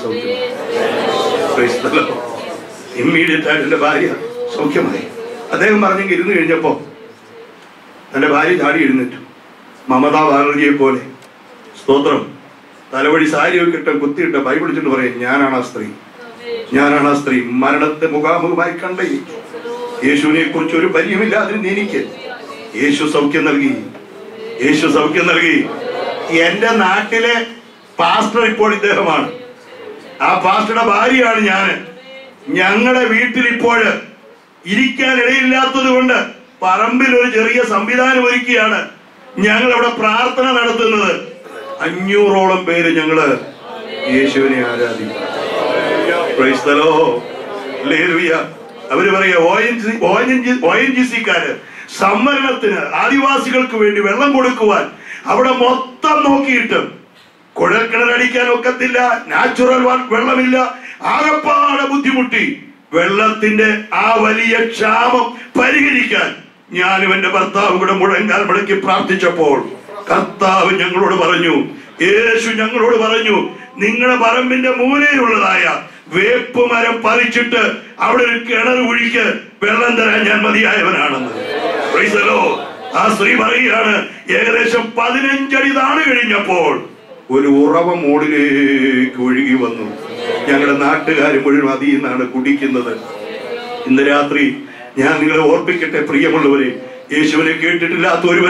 സൗഖ്യമായി ഇമ്മീഡിയറ്റ് ആയിട്ട് എന്റെ ഭാര്യ സൗഖ്യമായി അദ്ദേഹം പറഞ്ഞെങ്കിൽ ഇരുന്ന് കഴിഞ്ഞപ്പോ തന്റെ ഭാര്യ ചാടി എഴുന്നേറ്റു മമതാ ബാനർജിയെ പോലെ സ്തോത്രം തലവഴി സാരിയൊക്കെ ഇട്ട് കുത്തിയിട്ട് ബൈബിൾ വെച്ചിട്ട് പറയും ഞാനാണ് ആ സ്ത്രീ ഞാനാണ് ആ സ്ത്രീ മരണത്തെ മുഖാമുഖമായി കണ്ട എനിക്ക് യേശുവിനെ കുറിച്ച് ഒരു പരിചയമില്ലാതിരുന്ന എനിക്ക് യേശു സൗഖ്യം നൽകി യേശു സൗഖ്യം നൽകി എന്റെ നാട്ടിലെ പാസ്റ്റർ ഇപ്പോൾ ഇദ്ദേഹമാണ് ആ പാസ്റ്ററുടെ ഭാര്യയാണ് ഞാൻ ഞങ്ങളുടെ വീട്ടിൽ ഇപ്പോൾ ഇരിക്കാൻ ഇടയില്ലാത്തത് കൊണ്ട് പറമ്പിൽ ഒരു ചെറിയ സംവിധാനം ഒരുക്കിയാണ് ഞങ്ങൾ അവിടെ പ്രാർത്ഥന നടത്തുന്നത് അഞ്ഞൂറോളം പേര് ഞങ്ങള് യേശുവിനെ ആരാധിക്കും Praise the Lord. Hallelujah. അവര് പറയാ ഒ എൻ ജി സിക്കാര് സംവരണത്തിന് ആദിവാസികൾക്ക് വേണ്ടി വെള്ളം കൊടുക്കുവാൻ അവിടെ മൊത്തം നോക്കിയിട്ട് കുഴൽക്കിണർ അടിക്കാൻ ഒക്കത്തില്ല നാച്ചുറൽ വെള്ളമില്ല ആകപ്പാടെ ബുദ്ധിമുട്ടി വെള്ളത്തിന്റെ ആ വലിയ ക്ഷാമം പരിഹരിക്കാൻ ഞാനും എന്റെ ഭർത്താവും കൂടെ മുഴങ്കാൽ മുടക്കി പ്രാർത്ഥിച്ചപ്പോൾ കർത്താവ് ഞങ്ങളോട് പറഞ്ഞു യേശു ഞങ്ങളോട് പറഞ്ഞു നിങ്ങളുടെ പറമ്പിന്റെ മൂലയിലുള്ളതായ വേപ്പ് മരം പറിച്ചിട്ട് അവിടെ ഒരു കിണർ കുഴിക്ക് വെള്ളം തരാൻ ഞാൻ മതിയായവനാണെന്ന് Praise the Lord. ആ സ്ത്രീ പറയുകയാണ് ഏകദേശം പതിനഞ്ചടി താണു കഴിഞ്ഞപ്പോൾ ഒരു ഉറവ മോളിലേക്ക് ഒഴുകി വന്നു ഞങ്ങളുടെ നാട്ടുകാർ മുഴുവൻ അതിൽ നിന്നാണ് കുടിക്കുന്നത് ഇന്ന് രാത്രി ഞാൻ നിങ്ങളെ ഓർപ്പിക്കട്ടെ പ്രിയമുള്ളവരെ യേശുവിനെ കേട്ടിട്ടില്ലാത്ത ഒരുവന്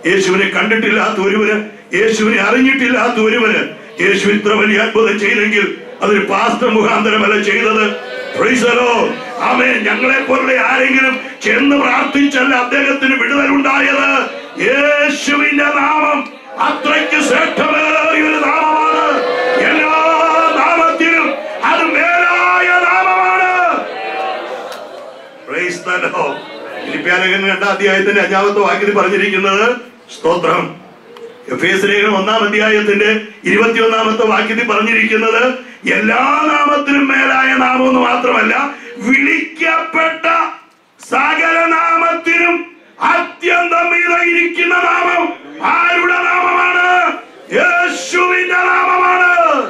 യേശുവിനെ കണ്ടിട്ടില്ലാത്ത ഒരുവന് യേശുവിനെ അറിഞ്ഞിട്ടില്ലാത്ത ഒരുവന് യേശു ഇത്ര വലിയ അത്ഭുതം ചെയ്തെങ്കിൽ അതൊരു പാസ്റ്റർ മുഖാന്തരമല്ല ചെയ്തത് Praise the Lord. ആമേൻ ഞങ്ങളെ പോലുള്ള ആരെങ്കിലും ചെന്ന് പ്രാർത്ഥിച്ചല്ല അദ്ദേഹത്തിന് വിടുതലുണ്ടായത് യേശുവിന്റെ നാമം അത്രയ്ക്ക് ശ്രേഷ്ഠമേറിയ ഒരു നാമമാണ് എല്ലാ നാമത്തിലും അത് മേലായ നാമമാണ് Praise the Lord. ഫിലിപ്പിയാലേഖനം രണ്ടാം അധ്യായത്തിന്റെ അഞ്ചാമത്തെ വാക്യത്തിൽ പറഞ്ഞിരിക്കുന്നത് സ്തോത്രം എഫ് എസ് ലേഖനം ഒന്നാം അധ്യായത്തിന്റെ ഇരുപത്തിയൊന്നാമത്തെ വാക്യത്തിൽ പറഞ്ഞിരിക്കുന്നത് എല്ലാ നാമത്തിനും മേലായ നാമം എന്ന് മാത്രമല്ല വിളിക്കപ്പെട്ട സകല നാമത്തിനും അത്യന്തം ഇരിക്കുന്ന നാമം ആരുടെ നാമമാണ് യേശുവിന്റെ നാമമാണ്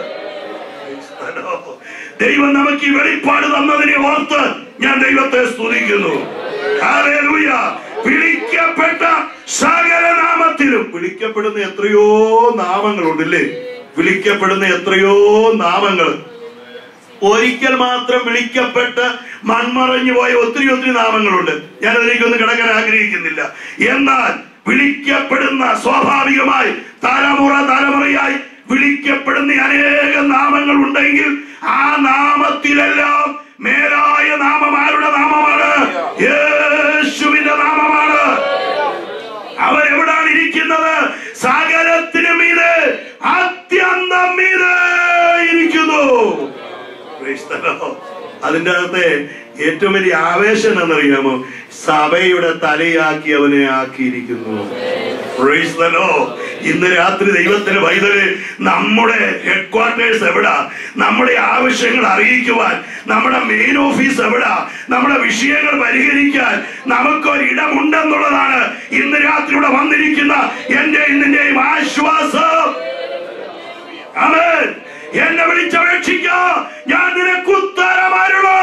ദൈവം നമുക്ക് ഈ വെളിപ്പാട് തന്നതിനെ ഓർത്ത് ഞാൻ ദൈവത്തെ സ്തുതിക്കുന്നു ഹല്ലേലൂയ. വിളിക്കപ്പെട്ട സകല നാമത്തിലും വിളിക്കപ്പെടുന്ന എത്രയോ നാമങ്ങളുണ്ടല്ലേ വിളിക്കപ്പെടുന്ന എത്രയോ നാമങ്ങൾ ഒരിക്കൽ മാത്രം വിളിക്കപ്പെട്ട് മൺമറഞ്ഞു പോയ ഒത്തിരി ഒത്തിരി നാമങ്ങളുണ്ട് ഞാൻ അതിലേക്കൊന്നും കിടക്കാൻ ആഗ്രഹിക്കുന്നില്ല എന്നാൽ വിളിക്കപ്പെടുന്ന സ്വാഭാവികമായി തലമുറ തലമുറയായി വിളിക്കപ്പെടുന്ന അനേകം നാമങ്ങൾ ഉണ്ടെങ്കിൽ ആ നാമത്തിലെല്ലാം മേലായ നാമം ആരുടെ നാമമാണ് യേശുവിന്റെ നാമമാണ് അവൻ എവിടാണ് ഇരിക്കുന്നത് സകലത്തിനും മീതെ അത്യന്തം മീതെ ഇരിക്കുന്നു Praise the Lord. അതിന്റെ അകത്തെ ഏറ്റവും വലിയ ആവേശം എന്നറിയാമോ സഭയുടെ തലയാക്കി അവനെ ആക്കിയിരിക്കുന്നു Praise the Lord. ഇന്ന് രാത്രി ദൈവത്തിന് വൈതല് നമ്മുടെ ഹെഡ് ക്വാർട്ടേഴ്സ് എവിടാ നമ്മുടെ ആവശ്യങ്ങൾ അറിയിക്കുവാൻ നമ്മുടെ മെയിൻ ഓഫീസ് എവിടാ നമ്മുടെ വിഷയങ്ങൾ പരിഹരിക്കാൻ നമുക്കൊരിടമുണ്ടെന്നുള്ളതാണ് ഇന്ന് രാത്രി ഇവിടെ വന്നിരിക്കുന്ന എന്റെ നിന്റെയും ആശ്വാസം ആമേൻ എന്നെ വിളിച്ചപേക്ഷിക്ക ഞാൻ നിനക്ക് ഉത്തരമാരുള്ളൂ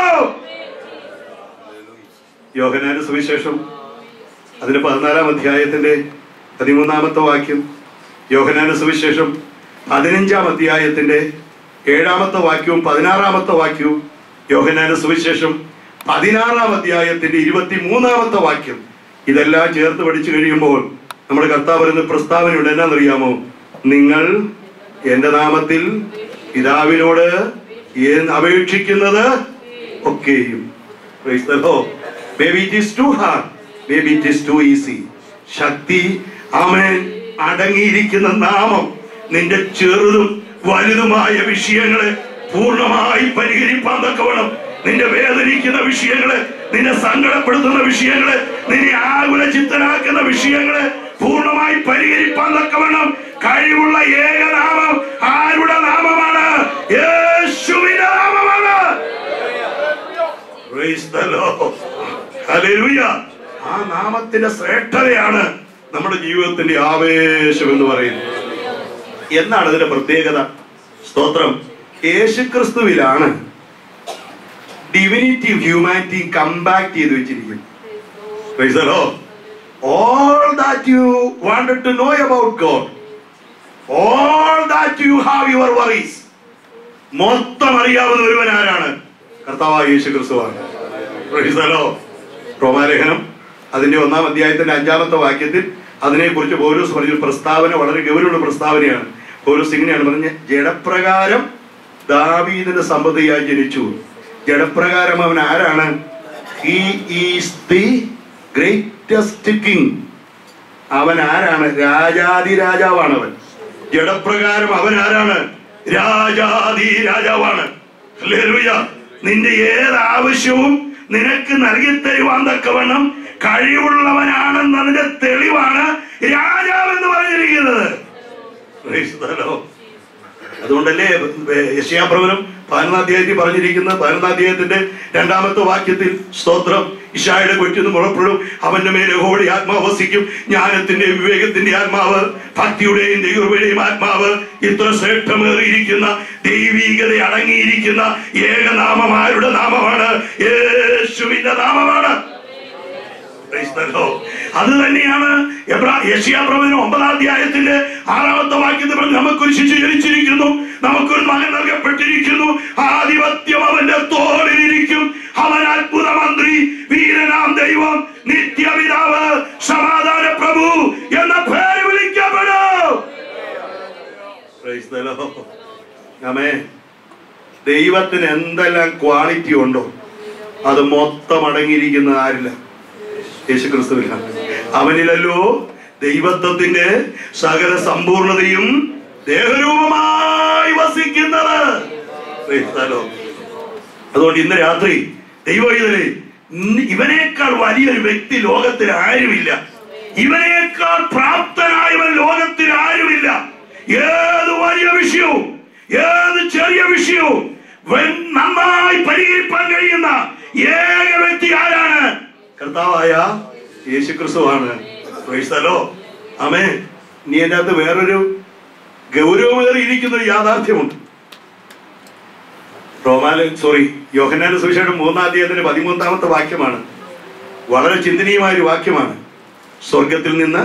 യോഹനാന സുവിശേഷം അതിന് പതിനാലാം അധ്യായത്തിന്റെ പതിമൂന്നാമത്തെ വാക്യം യോഹനാന സുവിശേഷം പതിനഞ്ചാം അധ്യായത്തിന്റെ ഏഴാമത്തെ വാക്യവും പതിനാറാമത്തെ വാക്യവും യോഹനാന സുവിശേഷം പതിനാറാം അധ്യായത്തിന്റെ ഇരുപത്തി മൂന്നാമത്തെ വാക്യം ഇതെല്ലാം ചേർത്ത് പഠിച്ചു കഴിയുമ്പോൾ നമ്മുടെ കർത്താവ് പറയുന്ന പ്രസ്താവനയുണ്ട് എന്നാന്നറിയാമോ നിങ്ങൾ എന്റെ നാമത്തിൽ പിതാവിനോട് ഏ- അപേക്ഷിക്കുന്നത് ഒക്കെയും Praise the Lord. Maybe it is too hard. Maybe it is too easy. ശക്തി അവൻ അടങ്ങിയിരിക്കുന്ന നാമം നിന്റെ ചെറുതും വലുതുമായ വിഷയങ്ങളെ പൂർണ്ണമായി പരിഹരിപ്പാൻ തക്കവണ്ണം നിന്റെ വേദനിക്കുന്ന വിഷയങ്ങളെ നിന്നെ സങ്കടപ്പെടുത്തുന്ന വിഷയങ്ങളെ നിന്നെ ആകുല ചിത്തനാക്കുന്ന വിഷയങ്ങളെ പൂർണ്ണമായി പരിഹരിപ്പാൻ തക്കവണ്ണം കഴിവുള്ള ഏകനാമം ആരുടെ നാമമാണ് യേശുവിന്റെ നാമമാണ് Praise the Lord. Hallelujah. ആ നാമത്തിന്റെ ശ്രേഷ്ഠതയാണ് നമ്മുടെ ജീവിതത്തിന്റെ ആവേശം എന്ന് പറയുന്നത് എന്നാണ് ഇതിന്റെ പ്രത്യേകത സ്തോത്രം യേശുക്രിസ്തുവിലാണ് ഡിവിനിറ്റി ഹ്യൂമാനിറ്റി കമ്പാക്ട് ചെയ്ത് വെച്ചിരിക്കുന്നത് Praise the Lord. All that you wanted to know about God, all that you have your worries, മൊത്തം അറിയാവുന്ന ഒരുവൻ ആരാണ് കർത്താവായ യേശു ക്രിസ്തുവാണ് Praise the Lord. റോമാലേഖനം അതിന്റെ ഒന്നാം അധ്യായത്തിന്റെ അഞ്ചാമത്തെ വാക്യത്തിൽ അതിനെക്കുറിച്ച് പൗലോസ് പറഞ്ഞൊരു പ്രസ്താവന വളരെ ഗൗരവമുള്ള പ്രസ്താവനയാണ് പൗലോസ് ഇങ്ങനെയാണ് പറഞ്ഞ ജഡപ്രകാരം ദാവീദിന്റെ സമ്പത്തിയായി ജനിച്ചു ജഡപ്രകാരം അവൻ ആരാണ് he is the greatest king അവൻ ആരാണ് രാജാതി രാജാവാണ് അവൻ ജഡപ്രകാരം അവൻ ആരാണ് രാജാതി രാജാവാണ് ഹല്ലേലൂയ. നിന്റെ ഏത് ആവശ്യവും നിനക്ക് നൽകി തരുവാൻ തക്കവണ്ണം കഴിവുള്ളവനാണെന്നതിന്റെ തെളിവാണ് രാജാവെന്ന് പറഞ്ഞിരിക്കുന്നത് Praise the Lord. അതുകൊണ്ടല്ലേ യശയാപ്രവനം പതിനൊന്നാം അധ്യായത്തിൽ പറഞ്ഞിരിക്കുന്നത് പതിനൊന്നാം അധ്യായത്തിന്റെ രണ്ടാമത്തെ വാക്യത്തിൽ സ്തോത്രം ഇഷായുടെ കൊറ്റുന്നു മുളപ്പെടും അവന്റെ മേലെ ഹോളി ആത്മാവ് വസിക്കും ജ്ഞാനത്തിന്റെയും വിവേകത്തിന്റെ ആത്മാവ് ഭക്തിയുടെയും ദൈവയുടെയും ആത്മാവ് ഇത്ര ശ്രേഷ്ഠമേറിയിരിക്കുന്ന ദൈവീകത അടങ്ങിയിരിക്കുന്ന ഏകനാമം ആരുടെ നാമമാണ് യേശുവിന്റെ നാമമാണ് Praise the Lord. അത് തന്നെയാണ് യശിയാപ്രവചനം ഒമ്പതാം അധ്യായത്തിന്റെ ആറാമത്തെ വാക്യത്തിൽ പറഞ്ഞ് നമുക്കൊരു ശിശു ജനിച്ചിരിക്കുന്നു നമുക്കൊരു മകൻ നൽകപ്പെട്ടിരിക്കുന്നു ആധിപത്യം അവന്റെ തോളിലിരിക്കും അവൻ അത്ഭുത മന്ത്രി വീരനാം ദൈവം നിത്യപിതാവ് സമാധാന പ്രഭു എന്ന പേർ Praise the Lord. ആമേ ദൈവത്തിന് എന്തെല്ലാം ക്വാളിറ്റി ഉണ്ടോ അത് മൊത്തം അടങ്ങിയിരിക്കുന്ന ആരില്ല യേശു ക്രിസ്തുവിലാണ് അവനിലല്ലോ ദൈവത്വത്തിന്റെ സകല സമ്പൂർണതയും ദേഹരൂപമായി വസിക്കുന്നത് Praise the Lord. അതുകൊണ്ട് ഇന്ന് രാത്രി ദൈവയിലെ ഇവനേക്കാൾ വലിയൊരു വ്യക്തി ലോകത്തിൽ ആരുമില്ല ഇവനേക്കാൾ പ്രാപ്തനായവൻ ലോകത്തിൽ ആരുമില്ല ഏത് വലിയ വിഷയവും ഏത് ചെറിയ വിഷയവും വൻ- നന്നായി പരിഹരിപ്പാൻ കഴിയുന്ന ഏക വ്യക്തി ആരാണ് കർത്താവായ യേശു ക്രിസ്തുവാണ് ക്രൈസ്തലോ ആമേ നീ എൻ്റെ അകത്ത് വേറൊരു ഗൗരവമേറിയിരിക്കുന്ന ഒരു യാഥാർത്ഥ്യമുണ്ട് റോമാല സോറി യോഹന്നാന്റെ സുവിശേഷം മൂന്നാം അധ്യായത്തിന്റെ പതിമൂന്നാമത്തെ വാക്യമാണ് വളരെ ചിന്തനീയമായ ഒരു വാക്യമാണ് സ്വർഗത്തിൽ നിന്ന്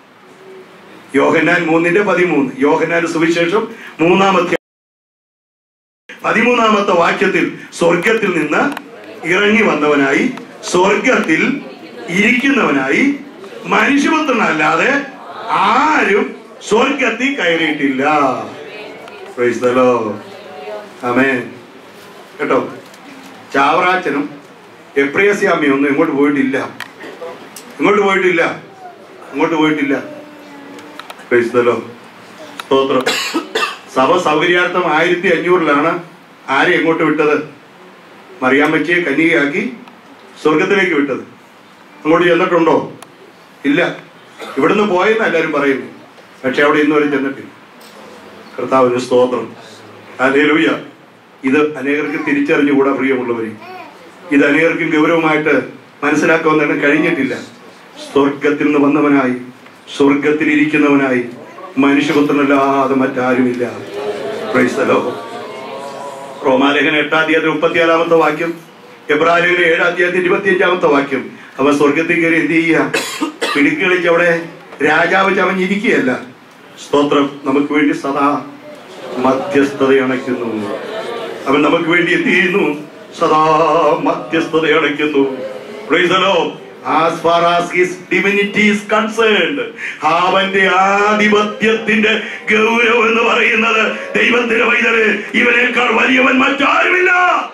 യോഹന്നാൻ മൂന്നിന്റെ പതിമൂന്ന് യോഹന്നാന്റെ സുവിശേഷം മൂന്നാമത്തെ പതിമൂന്നാമത്തെ വാക്യത്തിൽ സ്വർഗത്തിൽ നിന്ന് ഇറങ്ങി വന്നവനായി സ്വർഗത്തിൽ ഇരിക്കുന്നവനായി മനുഷ്യപുത്രനല്ലാതെ ആരും സ്വർഗത്തിൽ കയറിയിട്ടില്ല Praise the Lord. ആമേൻ കേട്ടോ ചാവറാച്ചനും എപ്രിയസ്യാമിയും ഒന്നും ഇങ്ങോട്ട് പോയിട്ടില്ല ഇങ്ങോട്ട് പോയിട്ടില്ല ഇങ്ങോട്ട് പോയിട്ടില്ല Praise the Lord. സ്തോത്രം സഭ സൗകര്യാർത്ഥം ആയിരത്തി അഞ്ഞൂറിലാണ് ആരെ എങ്ങോട്ട് വിട്ടത് മറിയാമ്മച്ചിയെ കന്യകയാക്കി സ്വർഗത്തിലേക്ക് വിട്ടത് അങ്ങോട്ട് ചെന്നിട്ടുണ്ടോ ഇല്ല ഇവിടുന്ന് പോയെന്ന് എല്ലാവരും പറയുന്നു പക്ഷെ അവിടെ ഇന്നുവരെ ചെന്നിട്ടില്ല കർത്താവിന് സ്തോത്രം ഹല്ലേലൂയ ഇത് അനേകർക്ക് തിരിച്ചറിഞ്ഞുകൂടാ പ്രിയമുള്ളവരെ ഇത് അനേകർക്കും ഗൗരവമായിട്ട് മനസ്സിലാക്കാൻ തന്നെ കഴിഞ്ഞിട്ടില്ല സ്വർഗത്തിൽ നിന്ന് വന്നവനായി സ്വർഗത്തിൽ ഇരിക്കുന്നവനായി മനുഷ്യപുത്രനല്ലാതെ മറ്റാരുമില്ല Praise the Lord. റോമാലേഖന എട്ടാം അധ്യായത്തിൽ മുപ്പത്തിയാലാമത്തെ വാക്യം എബ്രാലേഖന ഏഴാം അധ്യായത്തിൽ ഇരുപത്തിയഞ്ചാമത്തെ വാക്യം അവൻ സ്വർഗത്തിൽ കയറി എന്ത് ചെയ്യുക പിടിക്കളിച്ച് അവിടെ രാജാവ് ചമഞ്ഞിരിക്കുകയല്ല സ്തോത്രം നമുക്ക് വേണ്ടി സദാ മധ്യസ്ഥത അണയ്ക്കുന്നു അവൻ നമുക്ക് വേണ്ടി എന്ത് ചെയ്യുന്നു സദാ മധ്യസ്ഥത അണയ്ക്കുന്നു Praise the Lord. As far as his divinity is concerned, അവന്റെ ആധിപത്യത്തിന്റെ ഗൗരവം എന്ന് പറയുന്നത് ദൈവത്തിന്റെ വൈതല് ഇവനേക്കാൾ വലിയവൻ മറ്റാരുമില്ല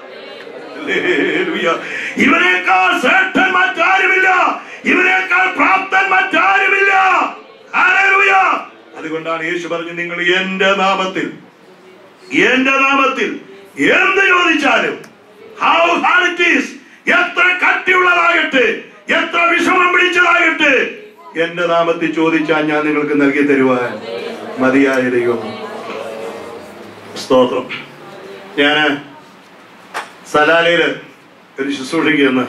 ഹല്ലേലൂയ. ഇവനേക്കാൾ ശ്രേഷ്ഠൻ മറ്റാരുമില്ല ഇവനേക്കാൾ പ്രാപ്തൻ മറ്റാരുമില്ല ഹല്ലേലൂയ. അതുകൊണ്ടാണ് യേശു പറഞ്ഞു നിങ്ങൾ എന്റെ നാമത്തിൽ എന്റെ നാമത്തിൽ എന്ത് ചോദിച്ചാലും ഹൗ ഹാർഡ് ഇറ്റ് ഈസ് എത്ര കട്ടിയുള്ളതാകട്ടെ എത്ര വിഷമം പിടിച്ചതാകട്ടെ എന്റെ നാമത്തിൽ ചോദിച്ചാൽ ഞാൻ നിങ്ങൾക്ക് നൽകി തരുവാൻ മതിയായ ദൈവം സ്തോത്രം ഞാന് സലാലയില് ഒരു ശുശ്രൂഷയ്ക്ക് ചെന്ന്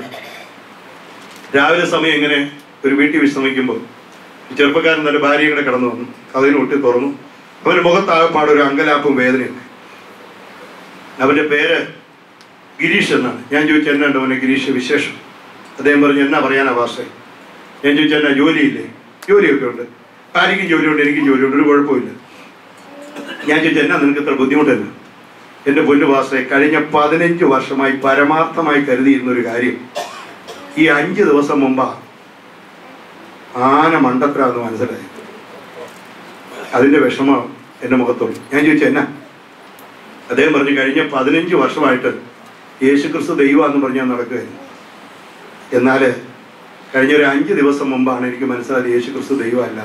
രാവിലെ സമയം ഇങ്ങനെ ഒരു വീട്ടിൽ വിശ്രമിക്കുമ്പോൾ ഈ ചെറുപ്പക്കാരൻ നല്ല ഭാര്യയും കൂടെ കടന്നു വന്നു അതിന് ഒട്ടി തുറന്നു അവന്റെ മുഖത്താകപ്പാട് ഒരു അങ്കലാപ്പും വേദനയും അവന്റെ പേര് ഗിരീഷ് എന്നാണ് ഞാൻ ചോദിച്ചു എന്നാണ്ട് അവനെ ഗിരീഷ് വിശേഷം അദ്ദേഹം പറഞ്ഞു എന്നാ പറയാനാ ഭാഷ ഞാൻ ചോദിച്ചു എന്നാ ജോലിയില്ലേ ജോലിയൊക്കെ ഉണ്ട് ഭാര്യയ്ക്കും ജോലിയുണ്ട് എനിക്കും ജോലിയുണ്ട് ഒരു കുഴപ്പമില്ല ഞാൻ ചോദിച്ചു എന്നാ നിനക്ക് ഇത്ര ബുദ്ധിമുട്ടല്ല എൻ്റെ പൊന്നു ഭാഷയെ കഴിഞ്ഞ പതിനഞ്ച് വർഷമായി പരമാർത്ഥമായി കരുതിയിരുന്ന ഒരു കാര്യം ഈ അഞ്ച് ദിവസം മുമ്പാ ആന മണ്ടത്തരാന്ന് മനസ്സിലായി അതിന്റെ വിഷമം എൻ്റെ മുഖത്തുള്ളൂ ഞാൻ ചോദിച്ചു എന്നാ അദ്ദേഹം പറഞ്ഞു കഴിഞ്ഞ പതിനഞ്ച് വർഷമായിട്ട് യേശുക്രിസ്തു ദൈവമാണെന്ന് പറഞ്ഞ് ഞാൻ നടക്കുകയായിരുന്നു എന്നാൽ കഴിഞ്ഞ ഒരു അഞ്ച് ദിവസം മുമ്പാണ് എനിക്ക് മനസ്സിലായത് യേശുക്രിസ്തു ദൈവമല്ല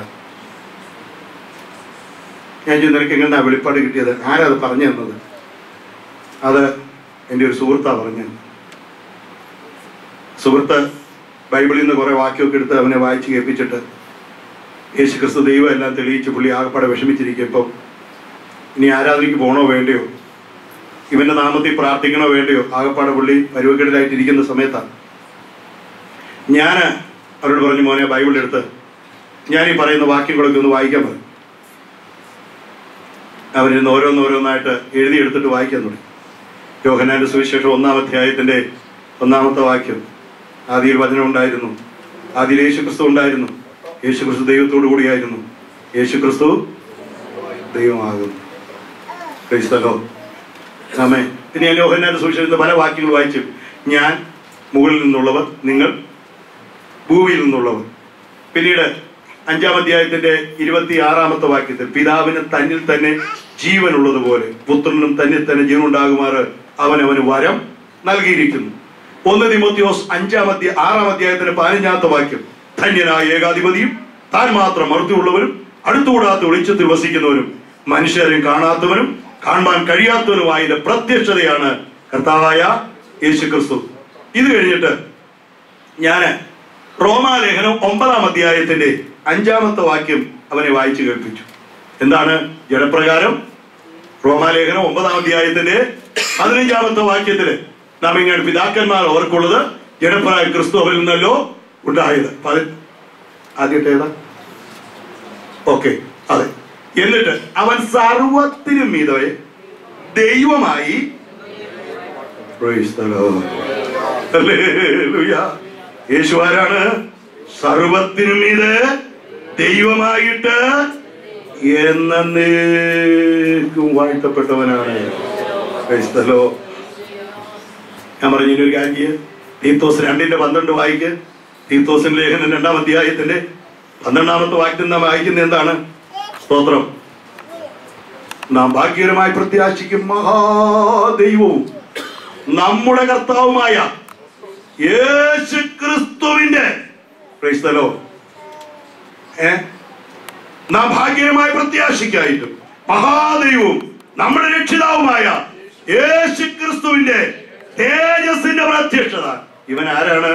ഞാൻ ചോദിച്ചു നിനക്ക് എങ്ങനെ വെളിപ്പാട് കിട്ടിയത് ആരാ അത് പറഞ്ഞു തന്നത് അത് എൻ്റെ ഒരു സുഹൃത്താ പറഞ്ഞത് സുഹൃത്ത് ബൈബിളിൽ നിന്ന് കുറെ വാക്യമൊക്കെ എടുത്ത് അവനെ വായിച്ച് കേൾപ്പിച്ചിട്ട് യേശു ക്രിസ്തു ദൈവം എല്ലാം തെളിയിച്ച് പുള്ളി ആകപ്പാടെ വിഷമിച്ചിരിക്കും ഇപ്പം ഇനി ആരാധനയ്ക്ക് പോകണോ വേണ്ടയോ ഇവന്റെ നാമത്തിൽ പ്രാർത്ഥിക്കണോ വേണ്ടയോ ആകപ്പാടെ പുള്ളി പരുവക്കെടിലായിട്ടിരിക്കുന്ന സമയത്താണ് ഞാൻ അവരോട് പറഞ്ഞു മോനെ ബൈബിൾ എടുത്ത് ഞാൻ ഈ പറയുന്ന വാക്യങ്ങളൊക്കെ ഒന്ന് വായിക്കാൻ പറഞ്ഞു അവരിന്ന് ഓരോന്നോരോന്നായിട്ട് എഴുതിയെടുത്തിട്ട് വായിക്കാൻ തുടങ്ങി യോഹനാന്റെ സുവിശേഷം ഒന്നാം അധ്യായത്തിന്റെ ഒന്നാമത്തെ വാക്യം ആദിയിൽ വചനം ഉണ്ടായിരുന്നു ആദിയിൽ യേശു ക്രിസ്തു ഉണ്ടായിരുന്നു യേശു ക്രിസ്തു ദൈവത്തോടു കൂടിയായിരുന്നു യേശു ക്രിസ്തു ദൈവമാകുന്നു ക്രൈസ്തലോ ആമേ പിന്നെ ഞാൻ യോഹന്നാന്റെ സുവിശേഷത്തിന്റെ പല വാക്യങ്ങൾ വായിച്ചു ഞാൻ മുകളിൽ നിന്നുള്ളവർ നിങ്ങൾ ഭൂമിയിൽ നിന്നുള്ളവർ പിന്നീട് അഞ്ചാം അധ്യായത്തിന്റെ ഇരുപത്തി ആറാമത്തെ വാക്യത്തിൽ പിതാവിന് തന്നിൽ തന്നെ ജീവനുള്ളതുപോലെ പുത്രനും തന്നിൽ തന്നെ ജീവനുണ്ടാകുമാറ് അവൻ അവന് വരം നൽകിയിരിക്കുന്നു ഒന്ന് തിമോത്തിയോസ് അഞ്ചാം അധ്യായ ആറാം അധ്യായത്തിന്റെ പതിനഞ്ചാമത്തെ വാക്യം ധന്യനായ ഏകാധിപതിയും താൻ മാത്രം മറുത്തുള്ളവരും അടുത്തുകൂടാത്ത വെളിച്ചത്തിൽ വസിക്കുന്നവരും മനുഷ്യരും കാണാത്തവരും കാണാൻ കഴിയാത്തവരുമായ പ്രത്യക്ഷതയാണ് കർത്താവായ യേശു ക്രിസ്തു ഇത് കഴിഞ്ഞിട്ട് ഞാന് റോമാലേഖനം ഒമ്പതാം അധ്യായത്തിന്റെ അഞ്ചാമത്തെ വാക്യം അവനെ വായിച്ചു കേൾപ്പിച്ചു എന്താണ് ജഡപ്രകാരം റോമാലേഖനം ഒമ്പതാം അധ്യായത്തിന്റെ പതിനഞ്ചാമത്തെ വാക്യത്തില് നാം ഇങ്ങനെ പിതാക്കന്മാർ ഓർക്കുള്ളത് ജഡപ്രകാരം ക്രിസ്തു അവരിൽ നിന്നല്ലോ ഉണ്ടായത് പതി- ആദ്യത്തെ ഏതാ ഓക്കെ അതെ എന്നിട്ട് അവൻ സർവത്തിനും മീതവേ ദൈവമായി Praise the Lord. Hallelujah. യേശു ആരാണ് സർവത്തിനും ഇത് ദൈവമായിട്ട് എന്നേക്കും വാഴ്ത്തപ്പെട്ടവനാണ് Praise the Lord. ഞാൻ പറഞ്ഞു ഇനി ഒരു കാര്യം ചെയ്യ്. തീത്തോസ് രണ്ടിന്റെ പന്ത്രണ്ട് വായിക്ക് തീത്തോസിന്റെ ലേഖനം രണ്ടാം അധ്യായത്തിന്റെ പന്ത്രണ്ടാമത്തെ വാക്യം നാം വായിക്കുന്നത് എന്താണ് സ്തോത്രം നാം ഭാഗ്യകരമായി പ്രത്യാശിക്കും മഹാദൈവവും നമ്മുടെ കർത്താവുമായ യേശു ക്രിസ്തുവിന്റെ Praise the Lord. ഏ നാം ഭാഗ്യകരമായി പ്രത്യാശിക്കായിട്ടും മഹാദൈവവും നമ്മുടെ രക്ഷിതാവുമായ യേശു ക്രിസ്തുവിന്റെ തേജസ്സിന്റെ പ്രത്യക്ഷത ഇവൻ ആരാണ്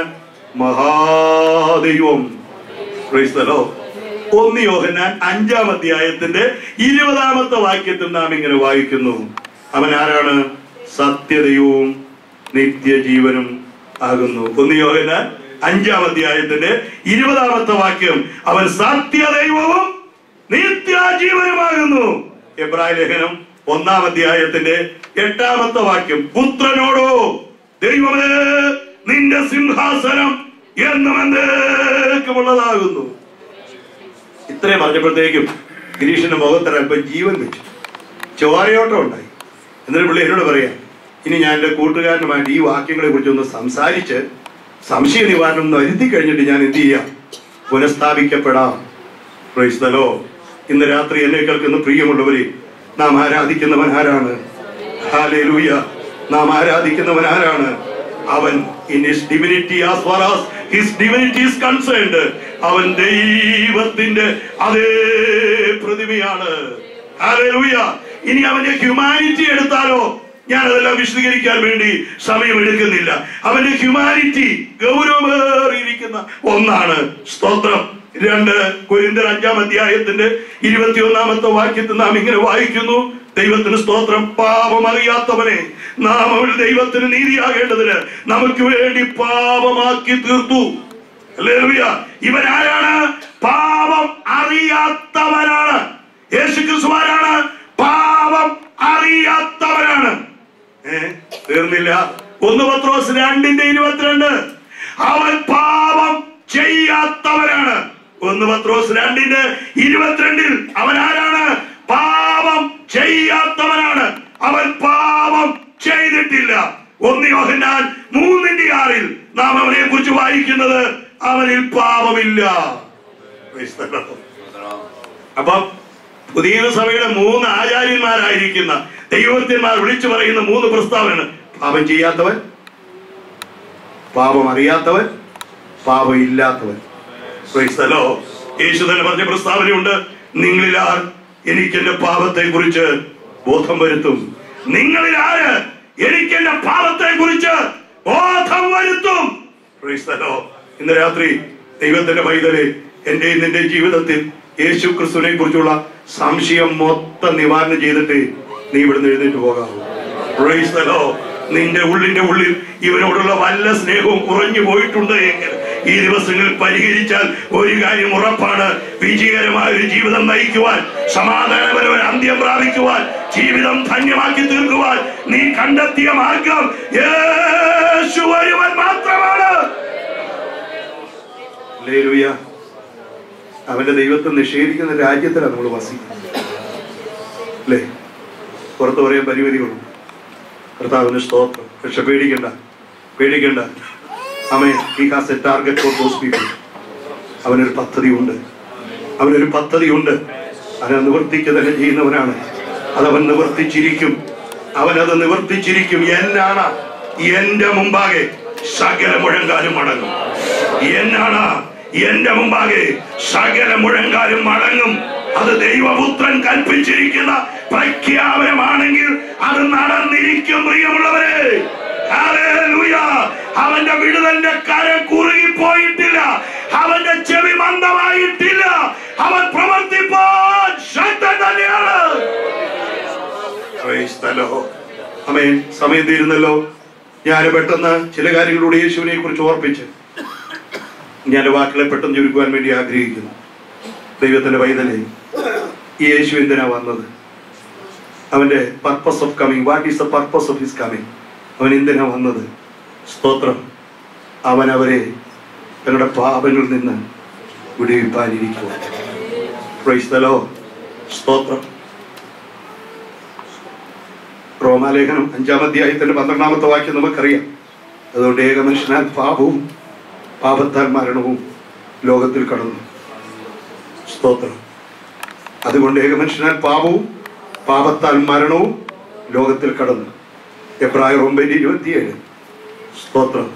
മഹാദൈവം Praise the Lord. ഒന്ന് യോഹന്നാൻ അഞ്ചാം അധ്യായത്തിന്റെ ഇരുപതാമത്തെ വാക്യത്തിൽ നാം ഇങ്ങനെ വായിക്കുന്നു അവൻ ആരാണ് സത്യതയും നിത്യജീവനും ആകുന്നു ഒന്ന് യോഹന്നാൻ അഞ്ചാം അധ്യായത്തിന്റെ ഇരുപതാമത്തെ വാക്യം അവൻ സത്യദൈവവും നിത്യജീവനുമാകുന്നു എബ്രായ ലേഖനം ഒന്നാം അധ്യായത്തിന്റെ എട്ടാമത്തെ വാക്യം പുത്രനോടോ ദൈവമേ നിന്റെ സിംഹാസനം എന്നും എന്നേക്കുമുള്ളതാകുന്നു ഇത്രയും പറഞ്ഞപ്പോഴത്തേക്കും ഗിരീഷിന്റെ മുഖത്തിന് അല്പം ജീവൻ വെച്ചു ചോരയോട്ടം ഉണ്ടായി എന്നിട്ട് പുള്ളി എന്നോട് പറയാം ഇനി ഞാൻ എൻ്റെ കൂട്ടുകാരനുമായിട്ട് ഈ വാക്യങ്ങളെ കുറിച്ച് ഒന്ന് സംസാരിച്ച് സംശയ നിവാരണം ഒന്ന് വരുത്തി കഴിഞ്ഞിട്ട് ഞാൻ എന്ത് ചെയ്യാം പുനഃസ്ഥാപിക്കപ്പെടാം Praise the Lord. ഇന്ന് രാത്രി എന്നെ കേൾക്കുന്ന പ്രിയമുള്ളവരെ നാം ആരാധിക്കുന്നവൻ ആരാണ് ഹാലേലൂയ നാം ആരാധിക്കുന്നവൻ ആരാണ് അവൻ in his divinity as far as his divinity is concerned അവൻ ദൈവത്തിന്റെ അതേ പ്രതിമയാണ് ഹാലേലൂയ ഇനി അവന്റെ ഹ്യൂമാനിറ്റി എടുത്താലോ ഞാൻ അതെല്ലാം വിശദീകരിക്കാൻ വേണ്ടി സമയമെടുക്കുന്നില്ല അവന്റെ ഹ്യൂമാനിറ്റി ഗൗരവമേറിയിരിക്കുന്ന ഒന്നാണ് സ്തോത്രം രണ്ട് കൊരിന്തർ അഞ്ചാം അധ്യായത്തിന്റെ ഇരുപത്തിയൊന്നാമത്തെ വാക്യത്തിൽ നാം ഇങ്ങനെ വായിക്കുന്നു ദൈവത്തിന് സ്തോത്രം പാപം അറിയാത്തവനെ നാം അവൾ ദൈവത്തിന് നീതിയാകേണ്ടതിന് നമുക്ക് വേണ്ടി പാപമാക്കി തീർത്തു ഹല്ലേലൂയ. ഇവൻ ആരാണ് പാപം അറിയാത്തവനാണ് യേശു ക്രിസ്തുവാരാണ് പാപം അറിയാത്തവനാണ് ഏ തീർന്നില്ല ഒന്ന് പത്രോസ് രണ്ടിന്റെ ഇരുപത്തിരണ്ട് അവൻ പാപം ചെയ്യാത്തവനാണ് ഒന്ന് പത്രോസ് രണ്ടിന്റെ ഇരുപത്തിരണ്ടിൽ അവൻ ആരാണ് പാപം ചെയ്യാത്തവനാണ് അവൻ പാപം ചെയ്തിട്ടില്ല ഒന്ന് യോഹന്നാൻ മൂന്നിന്റെ ആറിൽ നാം അവനെ കുറിച്ച് വായിക്കുന്നത് അവനിൽ പാപമില്ല Praise the Lord. അപ്പം പുതിയ സഭയുടെ മൂന്ന് ആചാര്യന്മാരായിരിക്കുന്ന ദൈവത്തിന്മാർ വിളിച്ചു പറയുന്ന മൂന്ന് പ്രസ്താവനയാണ് പാപം ചെയ്യാത്തവൻ പാപം അറിയാത്തവൻ പാപം ഇല്ലാത്തവൻ Praise the Lord. യേശു തന്നെ പറഞ്ഞ പ്രസ്താവനയുണ്ട് നിങ്ങളിൽ ആർ എനിക്ക് എന്റെ പാപത്തെ കുറിച്ച് ബോധം വരുത്തും നിങ്ങളിൽ ആര് എനിക്ക് എന്റെ പാപത്തെ കുറിച്ച് ബോധം വരുത്തും Praise the Lord. ഇന്ന് രാത്രി ദൈവത്തിന്റെ പൈതലെ എന്റെ നിന്റെ ജീവിതത്തിൽ യേശു ക്രിസ്തുവിനെ കുറിച്ചുള്ള സംശയം മൊത്തം നിവാരണം ചെയ്തിട്ട് നീ ഇവിടുന്ന് എഴുന്നേറ്റ് പോകാവൂ Praise the Lord. നിന്റെ ഉള്ളിന്റെ ഉള്ളിൽ ഇവനോടുള്ള വല്ല സ്നേഹവും കുറഞ്ഞു പോയിട്ടുണ്ട് എങ്കിൽ ഈ ദിവസങ്ങളിൽ പരിഹരിച്ചാൽ ഒരു കാര്യം ഉറപ്പാണ് വിജയകരമായ ഒരു ജീവിതം നയിക്കുവാൻ സമാധാനപരമായ അന്ത്യം പ്രാപിക്കുവാൻ ജീവിതം ധന്യമാക്കി തീർക്കുവാൻ നീ കണ്ടെത്തിയ മാർഗം യേശു ഒരുവൻ മാത്രമാണ് ഹല്ലേലൂയ. അവന്റെ ദൈവത്തെ നിഷേധിക്കുന്ന രാജ്യത്തിലാണ് നമ്മൾ വസിക്കുന്നത് അല്ലേ പുറത്ത് പറയാൻ പരിമിതികളുണ്ട് കർത്താവിന് സ്തോത്രം പക്ഷെ പേടിക്കണ്ട പേടിക്കണ്ട അമേ he has a target for those people അവനൊരു പദ്ധതി ഉണ്ട് അവനൊരു പദ്ധതിയുണ്ട് അവനെ നിവർത്തിക്കുക തന്നെ ചെയ്യുന്നവനാണ് അതവൻ നിവർത്തിച്ചിരിക്കും അവനത് നിവർത്തിച്ചിരിക്കും എന്നാണ് എന്റെ മുമ്പാകെ സകല മുഴങ്കാലും മടങ്ങും എന്നാണ് എന്റെ മുമ്പാകെ സകല മുഴങ്കാലും മടങ്ങും അത് ദൈവപുത്രൻ കൽപ്പിച്ചിരിക്കുന്ന പ്രഖ്യാപനമാണെങ്കിൽ അത് നടന്നിരിക്കും പ്രിയമുള്ളവരെ ഹല്ലേലൂയ. അവന്റെ വിടുതലിന്റെ കരം കുറുകിപ്പോയിട്ടില്ല അവന്റെ ചെവി മന്ദമായിട്ടില്ല അവൻ പ്രവർത്തിപ്പാൻ ശക്തൻ തന്നെയാണ് Praise the Lord. ആമേൻ. സമയം തീരുന്നല്ലോ ഞാൻ പെട്ടെന്ന് ചില കാര്യങ്ങളോട് യേശുവിനെ കുറിച്ച് ഓർപ്പിച്ച് ഞാൻ വാക്കുകളെ പെട്ടെന്ന് ചുരുക്കുവാൻ വേണ്ടി ആഗ്രഹിക്കുന്നു ദൈവത്തിന്റെ വൈതലേ ഈ യേശു എന്തിനാ വന്നത് അവന്റെ purpose of coming what is the purpose of his coming അവൻ എന്തിനാ വന്നത് സ്തോത്രം അവൻ അവരെ തങ്ങളുടെ പാപങ്ങളിൽ നിന്ന് വിടുവിപ്പാനിരിക്കുക പ്രൈസ് ദ Lord. സ്തോത്രം റോമാലേഖനം അഞ്ചാം അധ്യായത്തിന്റെ പന്ത്രണ്ടാമത്തെ വാക്യം നമുക്കറിയാം അതുകൊണ്ട് ഏക മനുഷ്യനാൽ പാപവും പാപത്താൽ മരണവും ലോകത്തിൽ കടന്നു സ്തോത്രം അതുകൊണ്ട് ഏക മനുഷ്യനാൽ പാപവും പാപത്താൽ മരണവും ലോകത്തിൽ കടന്നു എബ്രായർ ഒമ്പതിന്റെ ഇരുപത്തിയേഴ് സ്തോത്രം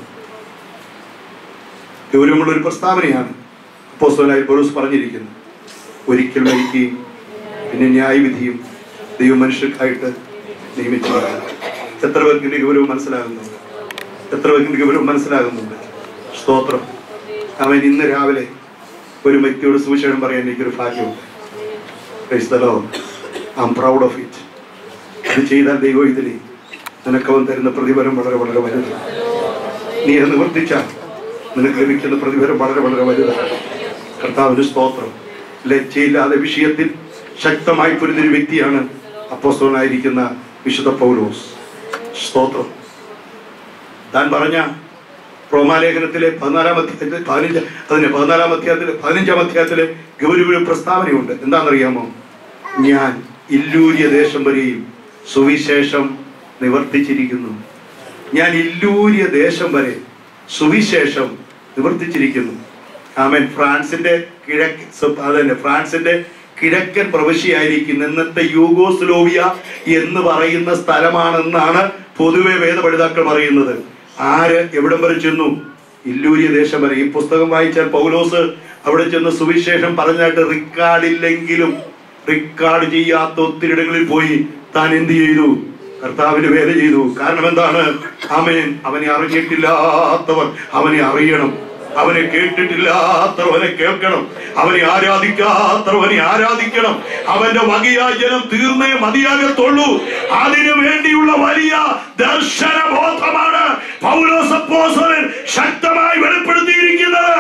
ഗൗരവമുള്ള ഒരു പ്രസ്താവനയാണ് അപ്പോസ്തലനായ പൗലോസ് പറഞ്ഞിരിക്കുന്നത് ഒരിക്കൽ മരിക്കുകയും പിന്നെ ന്യായവിധിയും ദൈവ മനുഷ്യർക്കായിട്ട് നിയമിച്ചതാണ് എത്ര പേർക്ക് ഇതിന്റെ ഗൗരവം മനസ്സിലാകുന്നുണ്ട് എത്ര പേർക്ക് ഇതിന്റെ ഗൗരവം മനസ്സിലാകുന്നുണ്ട് സ്തോത്രം അവൻ ഇന്ന് രാവിലെ ഒരു വ്യക്തിയോട് സുവിശേഷം പറയാൻ എനിക്കൊരു ഭാഗ്യമുണ്ട് Praise the Lord. I'm proud of it. അത് ചെയ്താൽ ദൈവം ഇതിലെ നിനക്കവൻ തരുന്ന പ്രതിഫലം വളരെ വളരെ വലുതാണ് നീ അത് നിവർത്തിച്ചാൽ നിനക്ക് ലഭിക്കുന്ന പ്രതിഫലം വളരെ വളരെ വലുതാണ് കർത്താവിന് സ്തോത്രം ലജ്ജയില്ലാതെ വിഷയത്തിൽ ശക്തമായി പൊരുന്നൊരു വ്യക്തിയാണ് അപ്പോസ്തലനായിരിക്കുന്ന വിശുദ്ധ പൗലോസ് സ്തോത്രം താൻ പറഞ്ഞ റോമാലേഖനത്തിലെ പതിനാലാം അധ്യായത്തിലെ പതിനഞ്ച് അതിന് പതിനാലാം അധ്യായത്തിലെ പതിനഞ്ചാം അധ്യായത്തിലെ ഗൗരവ പ്രസ്താവനയുണ്ട് എന്താണെന്നറിയാമോ ഞാൻ ഇല്ലൂരിയ ദേശം വരെയും സുവിശേഷം നിവർത്തിച്ചിരിക്കുന്നു ഞാൻ ഇല്ലൂരിയ ദേശം വരെ സുവിശേഷം നിവർത്തിച്ചിരിക്കുന്നു ആമൻ ഫ്രാൻസിന്റെ കിഴക്ക് സ- അതന്നെ ഫ്രാൻസിന്റെ കിഴക്കൻ പ്രവിശ്യയായിരിക്കുന്ന ഇന്നത്തെ യൂഗോസ്ലോവിയ എന്ന് പറയുന്ന സ്ഥലമാണെന്നാണ് പൊതുവെ വേദപഠിതാക്കൾ പറയുന്നത് ആര് എവിടം വരെ ചെന്നു ഇല്ലൂരിയ ദേശം വരെ ഈ പുസ്തകം വായിച്ചാൽ പൗലോസ് അവിടെ ചെന്ന് സുവിശേഷം പറഞ്ഞായിട്ട് റെക്കോർഡില്ലെങ്കിലും റെക്കോർഡ് ചെയ്യാത്ത ഒത്തിരിടങ്ങളിൽ പോയി താൻ എന്ത് ചെയ്തു കർത്താവിന് വേല ചെയ്തു കാരണം എന്താണ് ആമേൻ അവനെ അറിഞ്ഞിട്ടില്ലാത്തവർ അവനെ അറിയണം അവനെ കേട്ടിട്ടില്ലാത്തവർ അവനെ കേൾക്കണം അവനെ ആരാധിക്കാത്തവനെ ആരാധിക്കണം അവന്റെ വകയായ ജനം തീർന്നേ മതിയാകത്തുള്ളൂ അതിനു വേണ്ടിയുള്ള വലിയ ദർശനബോധമാണ് പൗലോസപ്പോസലൻ ശക്തമായി വെളിപ്പെടുത്തിയിരിക്കുന്നത്